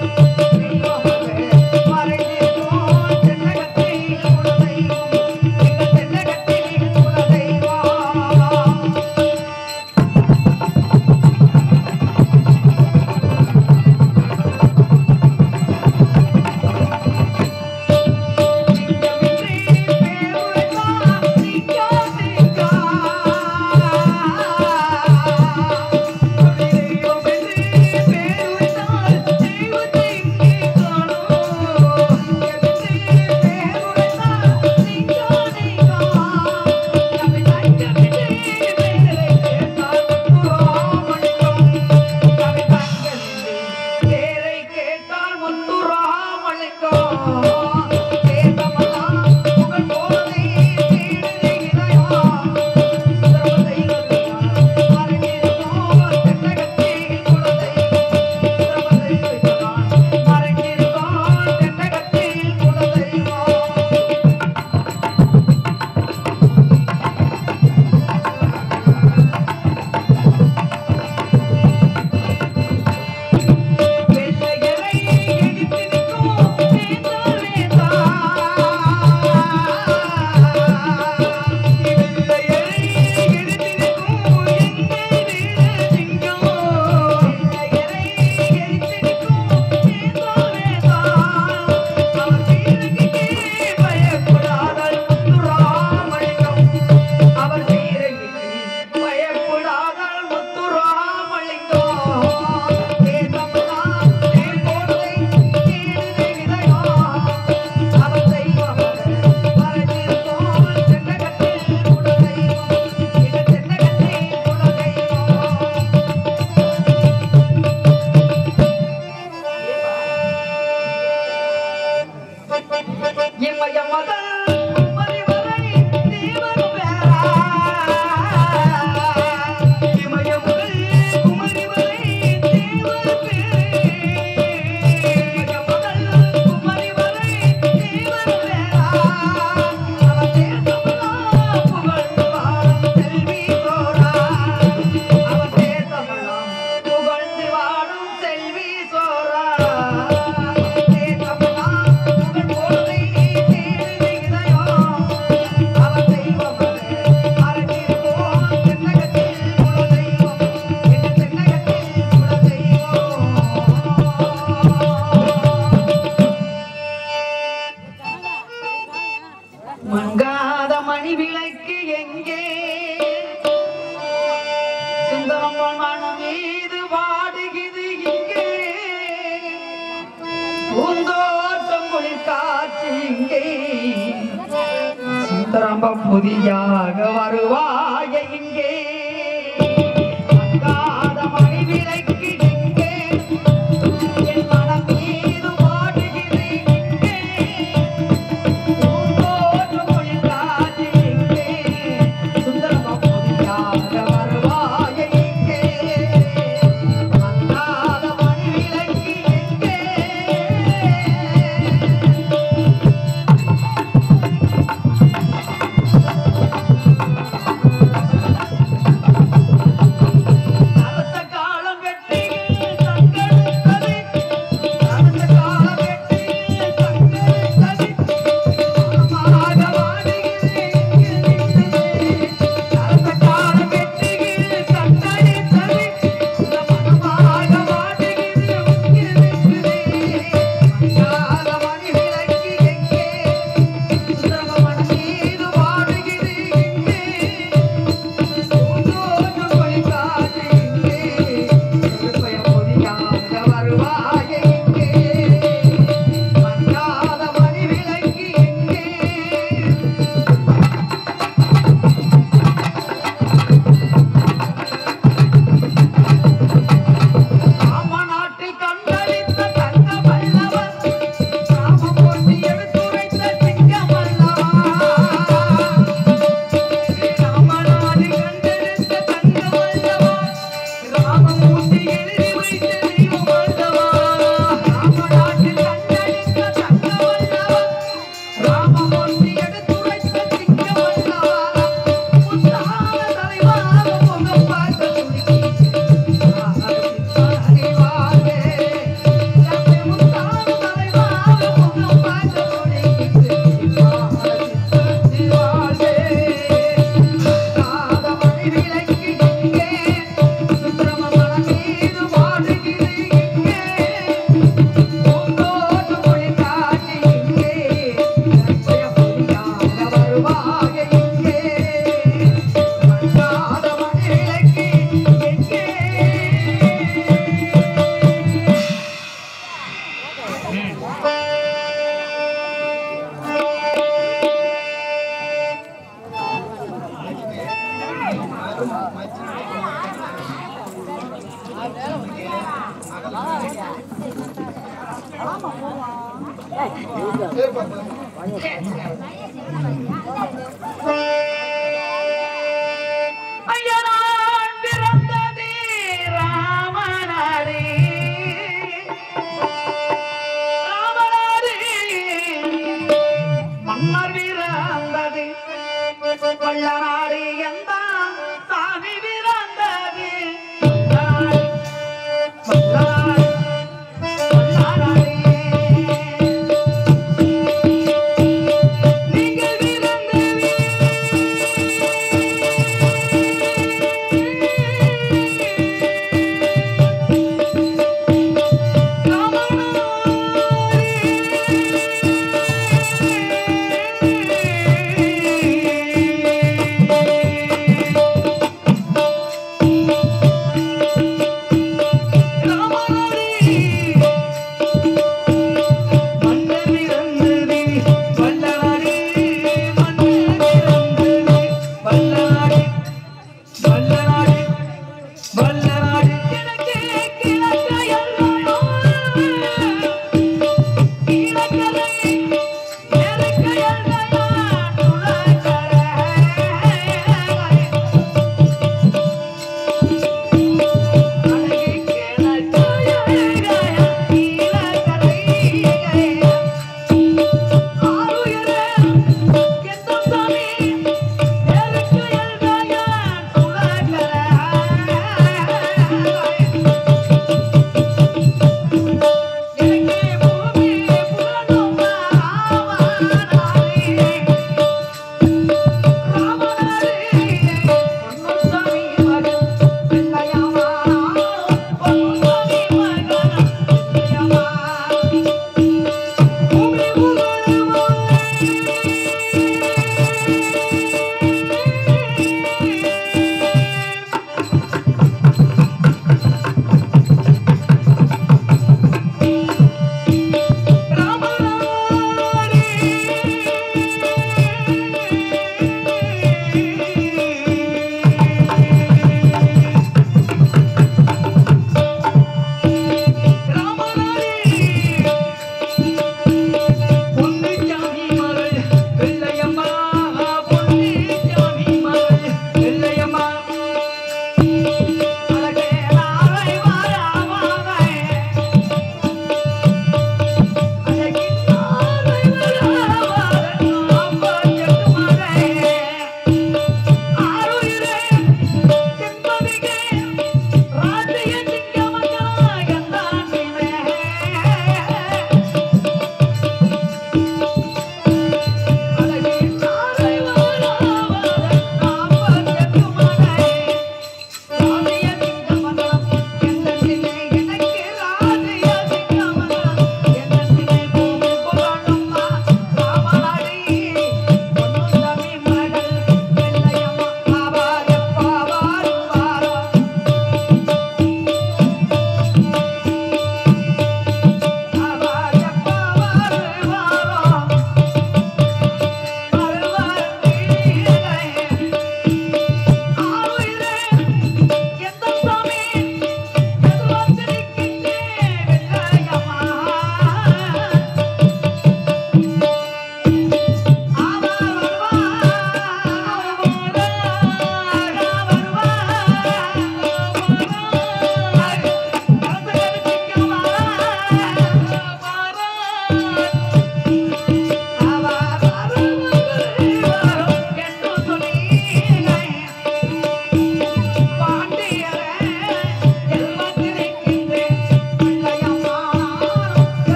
S9: மறைந்திருக்கும் தென்னகத்தில் குலதெய்வம் எங்கள் தென்னகத்தில் குலதெய்வம் பேரை கேட்டால் முத்துராமலிங்கம் வேதமெல்லாம் புகழ் போதே தேடுதே இதயம் சர்வ தெய்வத்தையால் மறைந்திருக்கும் தென்னகத்தில் குலதெய்வம் சர்வ தெய்வத்தையால் மறைந்திருக்கும் தென்னகத்தில் குலதெய்வம் வெள்ளையரை எதிர்த்து நிற்கும் வேந்தாள் வேந்தா. வெள்ளையரை எதிர்த்து நிற்கும் எங்கள் வீர சிங்கம். வெள்ளையரை எதிர்த்து நிற்கும் வேந்தாள் வேந்தா. அவர் வீரனுக்கே பயப்படாதல் முத்துராமலிங்கம். அவர் வீரனுக்கு பயப்படாதல் முத்துராமலிங்கம். வேதமெல்லாம் தேன் போடுதை தேடுதை இதயம். அவர் தெய்வமாக மறைந்திருக்கும் தென்னகத்தில் குலதெய்வம். எங்கள் தென்னகத்தில் குலதெய்வம். இமய மதல் குமரி வரை தேவரும் வேறா. இமய முதல் குமரி வரை தேவர் பேரே. இமய முதல் குமரி வரை தேவர் வேறா. அவர் தேசமெல்லாம் புகழ்ந்து வாழும் செல்வி சோழா. அவர் தேசமெல்லாம் புகழ்ந்து வாழும் செல்வி சோழா. தேசமெல்லாம் புகழ் போதை தேடுது இதயம். அவர் தெய்வமாக மறைந்திருக்கும் தென்னகத்தில் குலதெய்வம். எங்கள் தென்னகத்தில் குலதெய்வம். மங்காத மணி விளக்கு எங்கே சுந்தரம்மன் மனம் மீது வாடுகிறது இங்கே பூந்தோட்டம் குளிர் காற்று இங்கே சுந்தரம்பம் புதியாக வருவாய இங்கே மங்காத மணி விளக்கு எங்கே என் மனம் மீது வாடுகிறது இங்கே பூந்தோட்டம் குளிர் காற்று இங்கே சுந்தரம்பம் புதியாக வருவாய இங்கே மங்காத மணி விளக்கு எங்கே
S2: ஆ ஐயனான் பிறந்ததே ராமனாரே ராமனாரே மன்னர் பிறந்தது வள்ளனாரே எந்த சாமி பிறந்தது வள்ளனாரே, வள்ளனாரே. நீங்கள் பிறந்தது ராமனாரே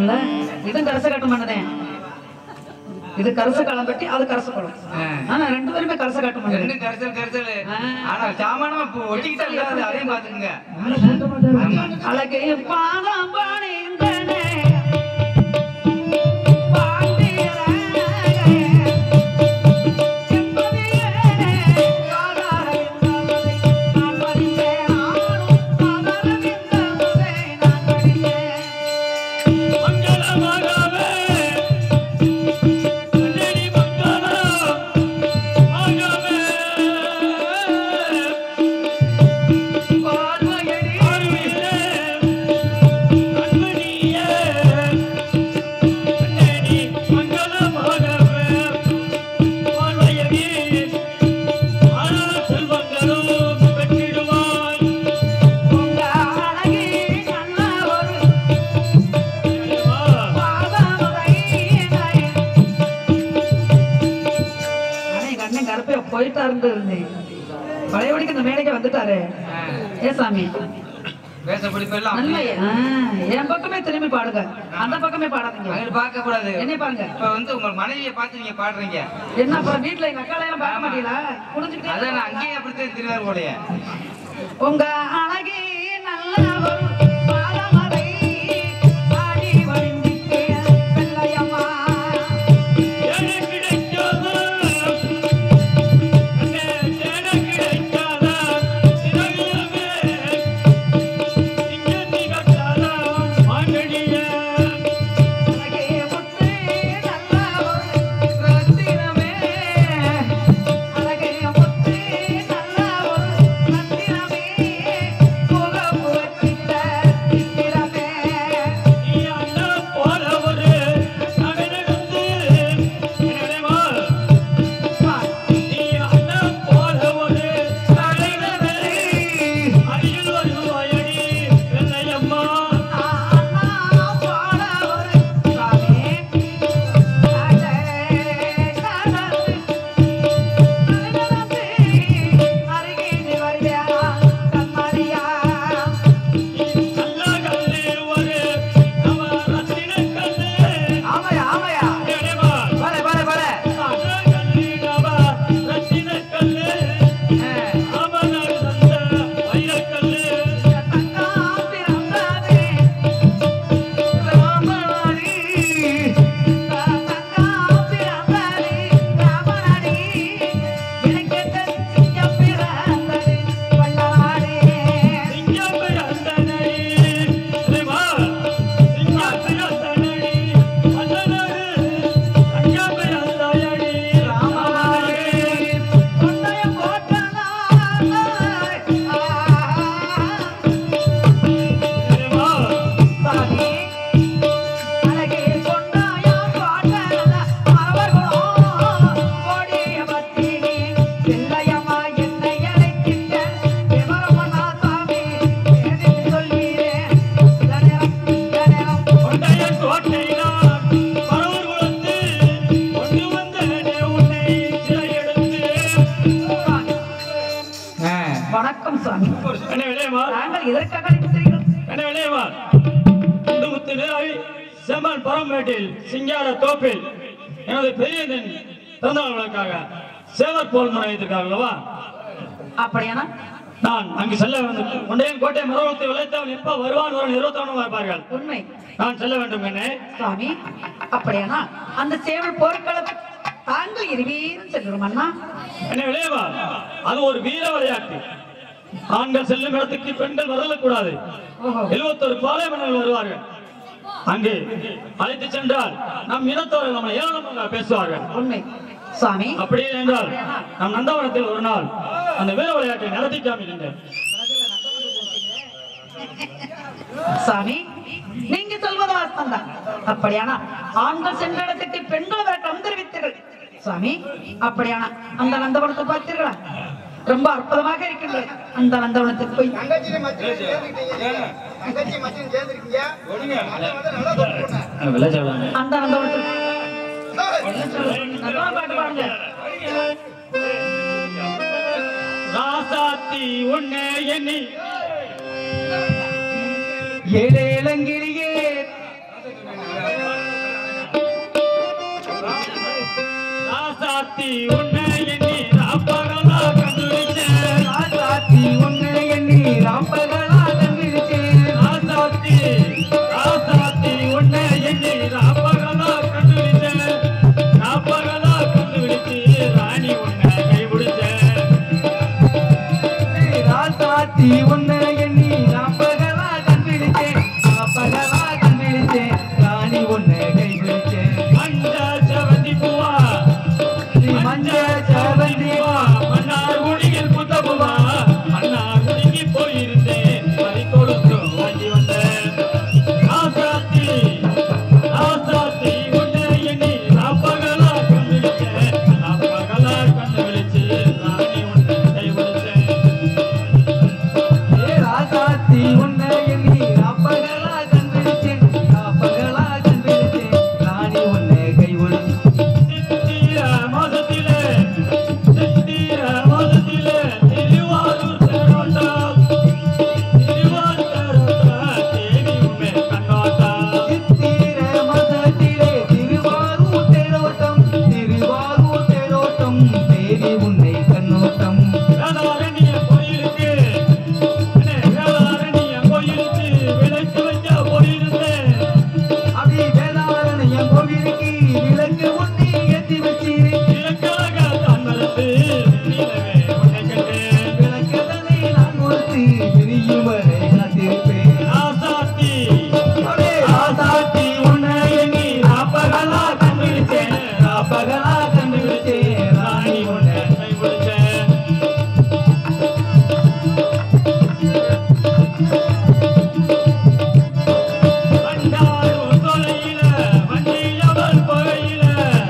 S9: பாத்தீங்களா இது கரச கட்ட மாட்டேன் இது கரச களம்பட்டி அது கரச குளம் ஆனா ரெண்டு பேருமே கரச கட்ட மாட்டேன்
S6: ரெண்டு கரைசல் கரைசல் ஆனா சாமானமா இப்போ ஒட்டிக்கிட்டா இல்லாத அதையும் பாத்துக்குங்க
S9: அழகே பாதம் பணிந்தனே பாண்டியரே செம்பதியே காதாரவிந்தவரை நான் படித்தேன் ஆளும் காதாரவிந்தவரை நான் படித்தேன்
S1: மங்களமாகவே அஞ்சலி மங்களமாகவே
S9: பார்வையடி
S1: அருவிலே அன்பனியே அஞ்சலி மங்களமாகவே பார்வையடி அருள் செல்வங்களும் பெற்றிடுவாய்
S9: உங்க அழகே நல்ல ஒரு பாதமுதை அண்ணே அண்ணன் கருப்பைய போயிட்டாருன்னு இருந்தேன் பழையபடிக்கு இந்த மேடைக்கு வந்துட்டாரு ஏ சாமி
S6: பேச பிடிப்பெல்லாம்
S9: நல்ல ஆ, என் பக்கமே திரும்பி பாடுங்க அந்த பக்கமே பாடாதீங்க
S6: அங்கிட்டு பார்க்க கூடாது
S9: என்னைய பாருங்க
S6: இப்ப வந்து உங்க மனைவியை பார்த்து நீங்க பாடுறீங்க
S9: என்ன அப்புறம் வீட்டுல எங்க அக்கால எல்லாம் பார்க்க மாட்டீங்களா புரிஞ்சுக்கிட்டே
S6: அதான் நான் அங்கேயே அப்படித்தான் திருவார் போலையே
S9: உங்க அழகே நல்ல ஒரு பாதமதை ஆடி வழிந்திட்டே வெள்ளையம்மா
S1: தேட கிடைக்காத அண்ணே தேட கிடைக்காத சிறகியவே இங்கே திகட்டாத மாங்கனியே
S9: அழகே முத்தே நல்ல ஒரு ரத்தினமே அழகே முத்தே நல்ல ஒரு ரத்தினமே முகப்பு வச்சிட்ட சித்திரமே
S1: நீ அண்ணா போல ஒரு நகரத்து நினைவா நீ அண்ணா போல ஒரு நகரத்து அருகில் வருவாயடி வெள்ளையம்மா
S9: அண்ணா போல ஒரு சாமி அடே கடந்து கடந்து அருகே வருவியா கண்மணியா
S1: நல்ல கல்லு ஒரு நவ ரத்தின கல்லு
S9: ஆமையா ஆமையா
S1: நினைவா
S9: வர வர வர
S1: நல்ல கல்லு நவ ரத்தின கல்லு அவனார் தந்த வைரக்கல்லு
S9: தங்கா பிறந்ததே ராமனடி தங்கா பிறந்ததே ராமனடி எனக்கு தெரிஞ்ச பிறந்ததே வள்ளலாரே
S1: சிங்கம் பிறந்தனடி நினைவா சிங்கம் பிறந்தனடி மன்னனடு சிங்கம் பிறந்தாயடி ராமனாரே
S9: கொண்டைய போட்டனா
S1: நினைவா
S9: சாமி அழகே கொண்டாயா பாட்டன அவர்களோ ஓடிய பத்தினி பிள்ளையம்மா என்னை அழைக்கின்ற விவரமனா சாமி ஏதில் சொல்வீரே இதனரம் இதனரம்
S1: கொண்டையன் கோட்டையினான் பரவர் குலத்து கொண்டு வந்தனே உன்னை சிறையெடுத்து
S9: வணக்கம் சாமி
S1: என்ன விளையமா
S9: நாங்கள் இதற்காக அழைத்திருக்கிறோம்
S1: என்ன விளையமா முத்து நிலாவி செம்மன் பரம்பேட்டில் சிங்கார தோப்பில் எனது பெரியதன் பிறந்தநாளுக்காக சேவர் போல் முறை வைத்திருக்கார்களவா
S9: அப்படியானா
S1: நான் அங்கு செல்ல வேண்டும் கொண்டையன் கோட்டை மரவத்தை விளைத்தவன் எப்ப வருவான் வரும் இருபத்தவனும் இருப்பார்கள்
S9: உண்மை
S1: நான் செல்ல வேண்டும் என்ன
S9: சுவாமி அப்படியானா அந்த சேவல் போர்க்களத்தை தாங்கள் இருவீரும் செல்கிறோம் அண்ணா
S1: என்ன விளையவா அது ஒரு வீர விளையாட்டு ஆண்கள் செல்லும் இடத்துக்கு பெண்கள் வரக்கூடாது
S9: ஓஹோ
S1: எழுபத்தொரு பாலைவனங்கள் வருவார்கள் அங்கு அழைத்து சென்றால் நம் இனத்தவர்கள் நம்மை ஏளனமாக பேசுவார்கள்
S9: உண்மை சுவாமி
S1: அப்படியே என்றால் நம் நந்தவனத்தில் ஒரு நாள் அந்த வீர விளையாட்டை நடத்தி காமிக்கின்றேன்
S9: சாமி நீங்க சொல்வது வாஸ்தம் தான் அப்படியானா ஆண்கள் சென்ற இடத்துக்கு பெண்கள் வர கம் தெரிவித்தீர்கள் சுவாமி அப்படியானா அந்த நந்தவனத்தை பார்த்தீர்களா ரொம்ப அற்புதமாக இருக்கின்றது அந்த நந்தவனத்துக்கு போய்
S4: தங்கச்சி மச்சினை சேர்ந்துக்கிட்டீங்க தங்கச்சி மச்சினை சேர்ந்துருக்கீங்க அதை வந்து நல்லா சொல்லுங்க
S9: அந்த நந்தவனத்துக்கு நந்தவன பாட்டு பாடுங்க
S1: ராசாத்தி உன்னை எண்ணி
S6: ஏழேலங்கிரியே
S1: ராசாத்தி உன்னை எண்ணி ராப்பகலா கண்டுபிடிச்சேன்
S7: ராசாத்தி உன்னை எண்ணி ராப்பகலா கண்டுபிடிச்சேன்
S1: ராசாத்தி ராசாத்தி உன்னை எண்ணி ராப்பகலா கண்டுபிடிச்சேன் ராப்பகலா கண்டுபிடிச்சு ராணி உன்னை கைபிடிச்சேன்
S7: ராசாத்தி உன்னை எண்ணி ராப்பகலா கண்டுபிடிச்சேன் ராப்பகலா கண்டுபிடிச்சேன் ராணி உன்னை கைபிடிச்சேன்
S1: மஞ்ச செவந்தி பூவா
S7: மஞ்ச செவந்தி
S1: பூவா மன்னார் குடியில் புத்த பூவா மன்னார் குடிக்கு போயிருந்தேன் பறி கொடுத்து வாங்கி வந்தேன் ராசாத்தி ராசாத்தி உன்னை எண்ணி ராப்பகலா கண்டுபிடிச்சேன் ராப்பகலா கண்டுபிடிச்சு ராணி உன்னை கைபிடிச்சேன்
S7: ஏ ராசாத்தி உன்னை எண்ணி ராப்பகலா கண்டுபிடிச்சேன் ராப்பகலா கண்டுபிடிச்சேன் ராணி உன்னை கைபிடிச்சேன்
S1: சித்திர மாசத்திலே சித்திர மாசத்திலே திருவாரூர் தேரோட்டம் திருவாரூர் தேரோட்டம் தேவி உண்மை கண்ணோட்டம்
S7: சித்திர மதத்திலே திருவாரூர் தேரோட்டம் திருவாரூர் தேரோட்டம் தேவி உன்னை கண்ணோட்டம்
S1: வேதாரண்ய கோயிலுக்கு அண்ணே, வேதாரண்ய கோயிலுக்கு விளக்கு வைக்க போயிருந்தேன்
S7: அடி வேதாரண்யம் கோவிலுக்கு விளக்கு ஒண்ணி ஏத்தி வச்சு
S1: விளக்காக தான் மறந்து நீலவே உன்னை கண்டேன்
S7: விளக்கதனை நான் ஒருத்தி பிரியும் வரை காத்திருப்பேன்
S1: ராசாத்தி
S7: அடே ராசாத்தி உன்னை எண்ணி ராப்பகலா கண்டுபிடிச்சேன் ராப்பகலா கண்டுபிடிச்சேன் ராணி உன்னை
S1: கைபிடிச்சேன் வண்டாரும் தொலையில வண்டியவள் புகையில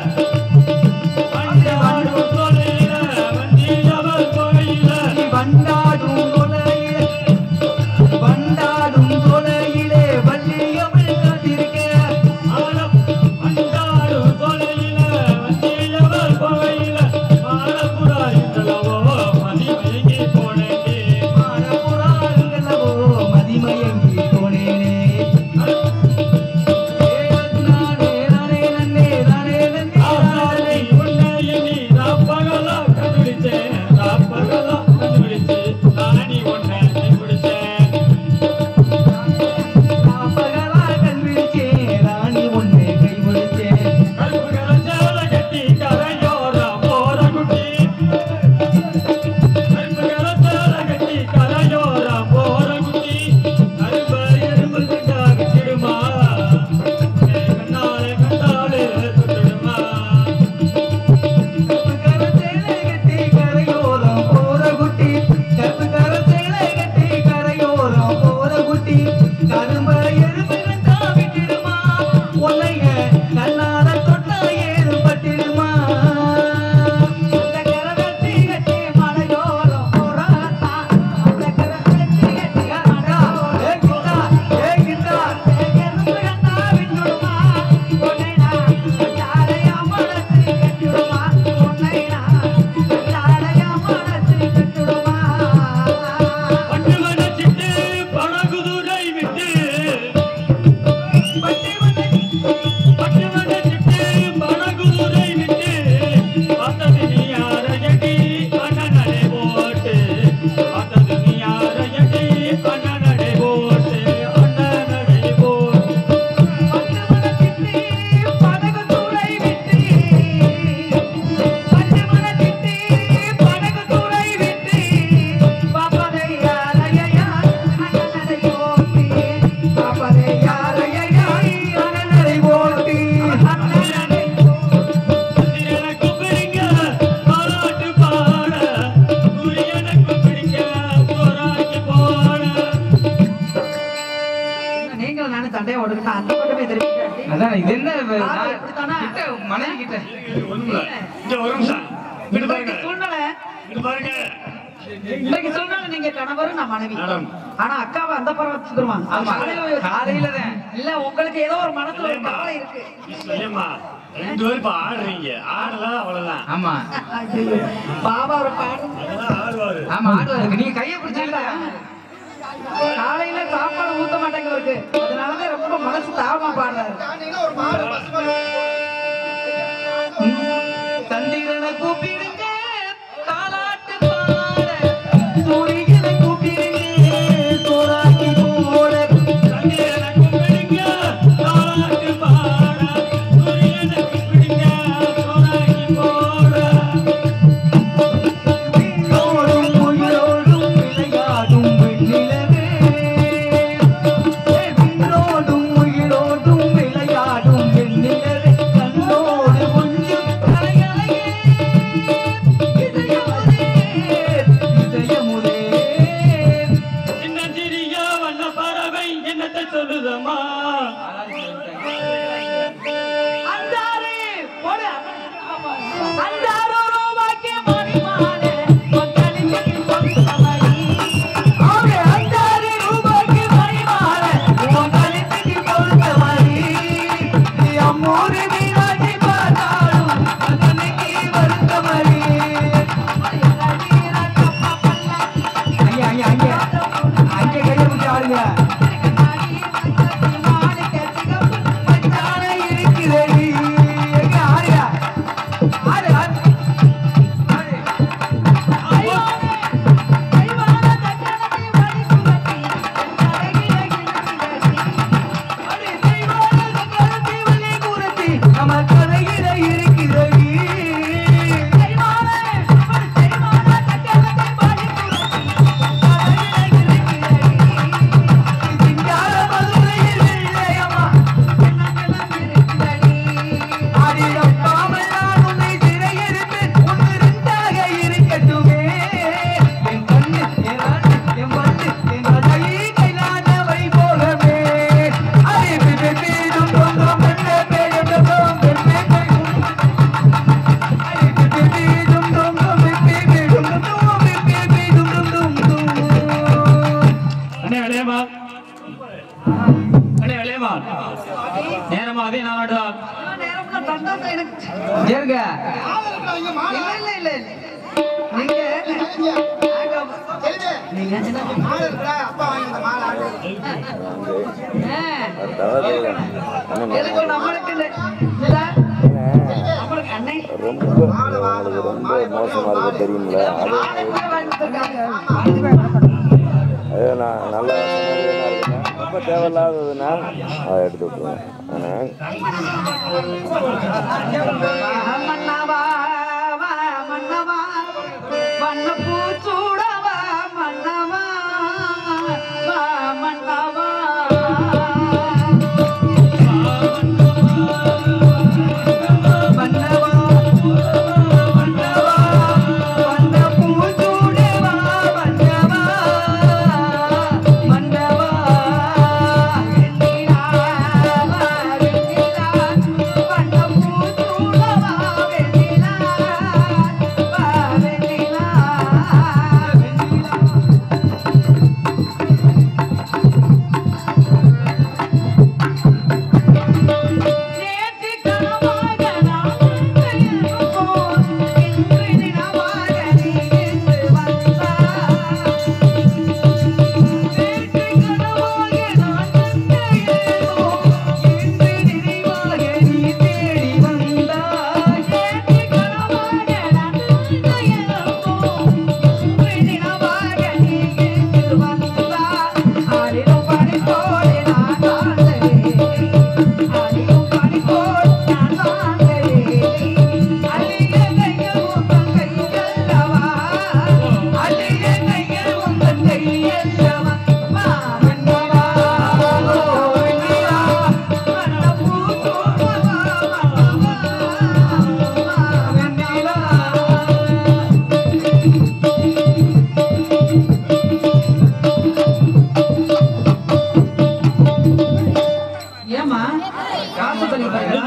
S1: வண்டாரும் தொலையில வண்டியவள் புகையில
S7: வண்டாடும் தொலையிலே வண்டாடும் தொலையிலே வள்ளியவள் காத்திருக்க
S1: ஆலம் வண்டாரும் தொலையில வண்டியவள் புகையில மாலபுரா இந்தளவோ மதிமயங்கி போனேன்
S7: மானபுராங்களவோ மதிமயங்கி போனேனே ஏ நானே நானே நன்னே நானே நன்னே
S1: ஆசாரி உன்னை எண்ணி ராப்பகலா கண்டுபிடிச்சேன் ராப்பகலா கண்டுபிடிச்சு ராணி உன்னை கைப்பிடிச்சேன்
S7: ராப்பகலா கண்பிடிச்சேன் ராணி உன்னை கைபிடிச்சேன்
S1: கருப்புகளை சேலை கட்டி கரையோரம் போற குட்டி கருப்புகளை சேலை கட்டி கரையோரம் போற குட்டி கருப்பை எறும்பு திண்டா விட்டுடுமா கண்ணாலே கண்டாலே சுட்டுடுமா
S7: கருப்புக்கர சேலை கட்டி கரையோரம் போற குட்டி கருப்புக்கர சேலை கட்டி கரையோரம் போற குட்டி கரும்ப எறும்பு கண்டா விட்டுடுமா உன்னைய கண்ணால தொட்டா ஏறு பட்டிடுமா அந்த கரவெட்டி கட்டி மலையோரம் போறாத்தா அந்த கரவெட்டி கட்டி மலையோரம் ஏ கிட்டா ஏ கிட்டா எறும்பு கண்டா விட்டுடுமா உன்னைனா கண்டாலையா மனசு கட்டுடுமா உன்னைனா கண்டாலையா மனசு கட்டுடுமா
S1: பட்டு வனச்சிட்டு பழகுதுரை விட்டு
S7: பட்டி வந்து
S1: பட்டு வனச்சிட்டு பழகுதுரை விட்டு பார்த்தது நீ யாரையடி அண்ணனடை போட்டு பார்த்தது நீ யாரையடி அண்ணனடை போட்டு அண்ணனடை போட்டு எனக்கு பிடிங்க பாராட்டு பாட எனக்கு பிடிங்க போராட்டி போட
S9: நீங்கள் நானும் சண்டையை ஓடுங்க அந்த கொண்டு போய் திருப்பி
S7: அதான் இது என்ன
S9: ஆள் இப்படித்தானா?
S7: கிட்ட மனைவி கிட்ட
S1: ஒண்ணுமில்ல. இங்க ஒரு நிமிஷம் இங்கிட்டு பாருங்க
S9: சூழ்நிலை
S1: இங்கிட்டு பாருங்க
S9: இன்னைக்கு சூழ்நிலை நீங்க கணவரும் நான் மனைவி
S1: மேடம்
S9: ஆனா அக்காவை அந்த பரம் வச்சுக்கிறோம்
S7: ஆமா காலையில தான்
S9: இல்ல உங்களுக்கு ஏதோ ஒரு மனசுல ஒரு கவலை இருக்கு
S1: ஏம்மா ரெண்டு பேரும் இப்ப ஆடுறீங்க ஆடலாம் அவ்வளவுதான்
S7: ஆமா
S9: ஐயையோ, பாபா ஒரு பாடு
S1: அதெல்லாம் ஆடுவாரு
S7: ஆமா ஆடுவாருக்கு நீங்க கையை பிடிச்சிருந்தா
S9: காலையில சாப்பாடு ஊத்த மாட்டேங்க இருக்கு அதனாலதான் ரொம்ப மனசு தாவமா பாடுறாரு
S4: ஒரு மாடு பசு மாடு
S7: சந்திரனை
S9: ஏங்க
S4: ஆள் இருக்கிறவங்க மாலை
S9: இல்ல இல்ல இல்ல நீங்க நீங்க
S4: மாலை இருக்கிறா அப்பா வாங்கி இந்த மாலை ஆடு
S9: எதுக்கு நம்மளுக்கு இல்ல இல்ல நம்மளுக்கு அண்ணே
S10: ரொம்ப உங்களுக்கு ரொம்ப மோசமா இருக்கு தெரியுங்களா அது
S9: ஆளுங்க வந்துருக்காங்க
S10: அது நான் நல்லா சமாளியமா இருக்குங்க ரொம்ப தேவையில்லாததுன்னா அதை எடுத்து விட்டுருவேன் ஆனால்
S9: மன்னவா வா மன்னவா வண்ண பூச்சூடவா மன்னவா வா மன்னவா மன்னவா மன்னவா வண்ண பூச்சூடவா மன்னவா மன்னவா வெண்ணிலா வெண்ணிலா வண்ண பூச்சூடவா வெண்ணிலா வா வெண்ணிலா வெண்ணிலா நேற்று கனவாக நான் இருப்போம் இன்று தினமாக நீ என்று வந்தாய் நேற்று கனவாக நான் இருப்போம் இன்று நினைவாக நீ தேடி வந்தாய் நேற்று கனவாக நான் இருப்போம் இன்று தினமாக நீ என்று வந்தாய் ஆரிலும் படைத்தோடு நான் வாழ்ந்தேன் ஆரிலும் படைத்தோடு நான் வாழ்ந்தேன் அழிய கையில் உந்தன் கையல்லவா அழிய கையில் உந்தன் கையல்லவா மாமன்னவா ஓவியா மன்னபூ மன்னவா மாமன்னவா ஏமா காசு பண்ணி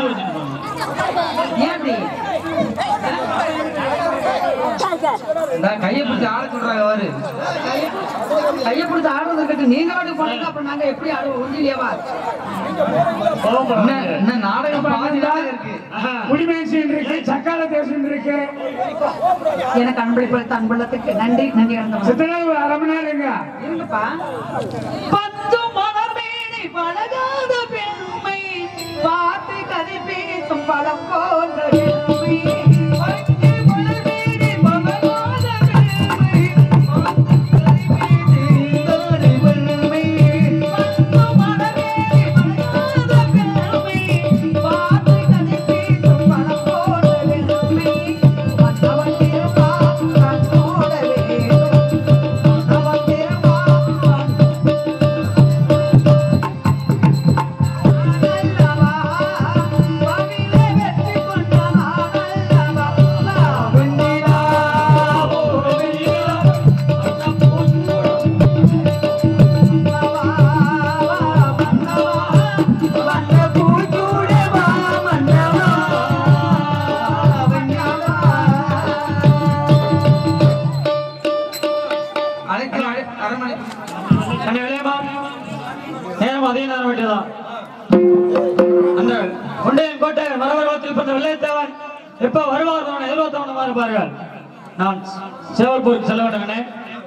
S9: ஏன் அப்படி கையை பிடிச்சி ஆட சொல்றாங்க அவரு கையை பிடிச்சி ஆடுறது இருக்கட்டும் நீங்க வாட்டுக்கு போனீங்க அப்புறம் நாங்க எப்படி ஆடுவோம் ஒன்றிலேவா என்ன நாடகம் பாதிதான் இருக்கு
S8: குடிமேசின் இருக்கு சக்கால தேசம் இருக்கு
S9: எனக்கு அன்பளிப்பளித்த அன்புள்ளத்துக்கு நன்றி நன்றி கலந்த
S8: சித்தனாவு அரை மணி நேரம் இருங்க
S9: இருங்கப்பா பத்து மலர்மேனி பழகாத பெண்மை பார்த்து கதை பேசும் பழம் போன்ற பெண்மை பத்து மலர்மேனி பழகாத பெண்மை பார்த்து கதை பேசும் பெண்மை பத்து மலர்மேனி பழகாத பெண்மை பார்த்து கதை பேசும் பழம் போன்ற பெண்மை மற்றவன் திருப்பான் கண்ணோட வேண்டும் அவன் திருப்பான் அல்லவா பவிலே வெற்றி கொண்டான் அல்லவா வெண்ணிலா ஓ வெண்ணிலா வண்ண பூச்சூடே வா மன்னவா வெண்ணிலா அழைக்கிற அரண்மனை
S1: அண்ணே விளையமா நேரம் அதே நேரம் விட்டதான் அந்த கொண்டையன் கோட்டை மரபருவத்தில் பிறந்த வெள்ளையத்தேவன் எப்ப வருவார் அவனை எதிர்பார்த்தவனமா இருப்பார்கள் நான் சேவல்பூருக்கு செல்ல வேண்டும் அண்ணே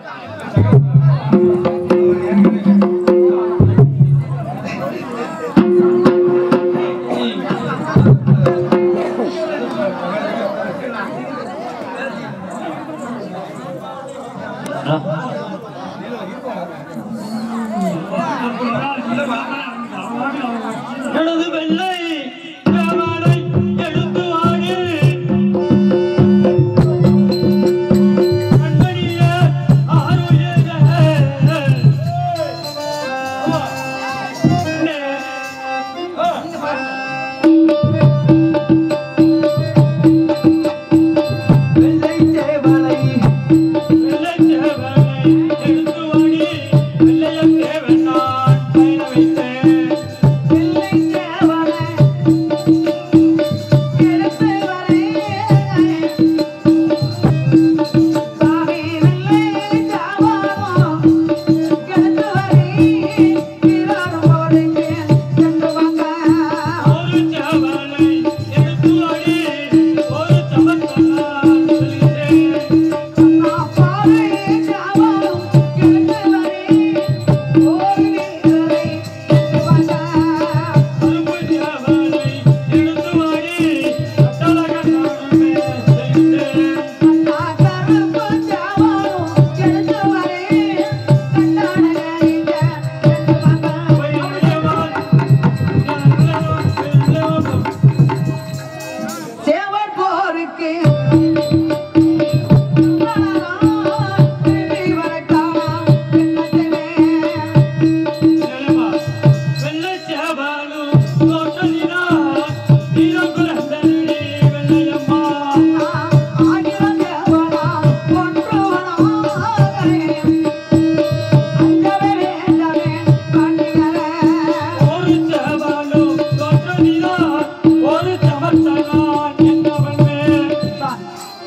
S1: எனது வெள்ளை தேவனை எடுத்து வாடி கண்மணிய ஆருயிர
S9: வெள்ளை சேவலை
S1: வெள்ளை தேவனை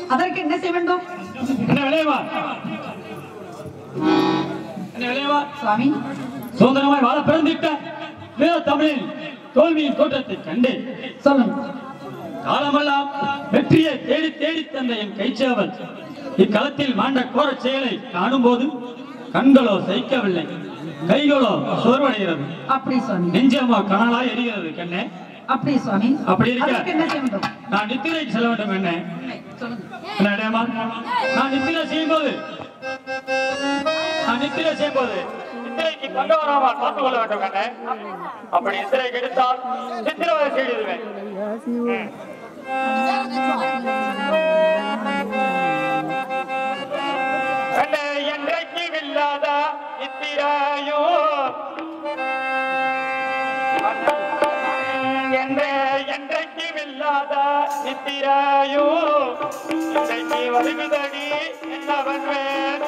S9: அதற்கு என்ன செய்ய வேண்டும்
S1: என்ன விளையவா என்ன விளையவா
S9: சுவாமி
S1: சுதந்திரமாய் வாழ பிறந்திட்ட வீர தமிழின் தோல்வியின் தோற்றத்தை கண்டு
S9: சொல்லுங்க
S1: காலமெல்லாம் வெற்றியை தேடி தேடி தந்த என் கைச்சேவல் இக்களத்தில் மாண்ட கோரச் செயலை காணும் போது கண்களோ சகிக்கவில்லை கைகளோ சோர்வடைகிறது
S9: அப்படி சுவாமி
S1: நெஞ்சமோ கனலாய் எரிகிறது கண்ணே
S9: அப்படி சுவாமி
S1: அப்படி இருக்க
S9: அதற்கு என்ன செய்ய வேண்டும்
S1: நான் நித்திரைக்கு செல்ல வேண்டும் என்ன
S9: சொல்லுங்க
S1: என்ன இடையம்மா? நான் நித்திரை செய்யும் போது நான் நித்திரை செய்யும் போது நித்திரைக்கு கொண்டு வராமல் பார்த்துக் கொள்ள வேண்டும் கண்ணே அப்படி நித்திரை கெடுத்தால் சித்திரவதை செய்திருவேன் கண்ணே என்றைக்கு இல்லாத நித்திரையோ என்றே என்றைக்கு இல்லாத நித்திரையோ இன்றைக்கு வருகுதடி என்னவன் வேன்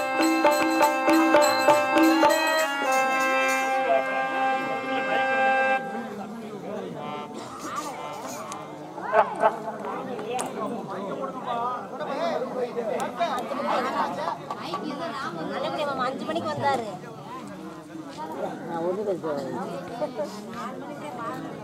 S5: நல்லபடியா மாமா அஞ்சு மணிக்கு வந்தாரு நான் ஒண்ணு பேசுவேன்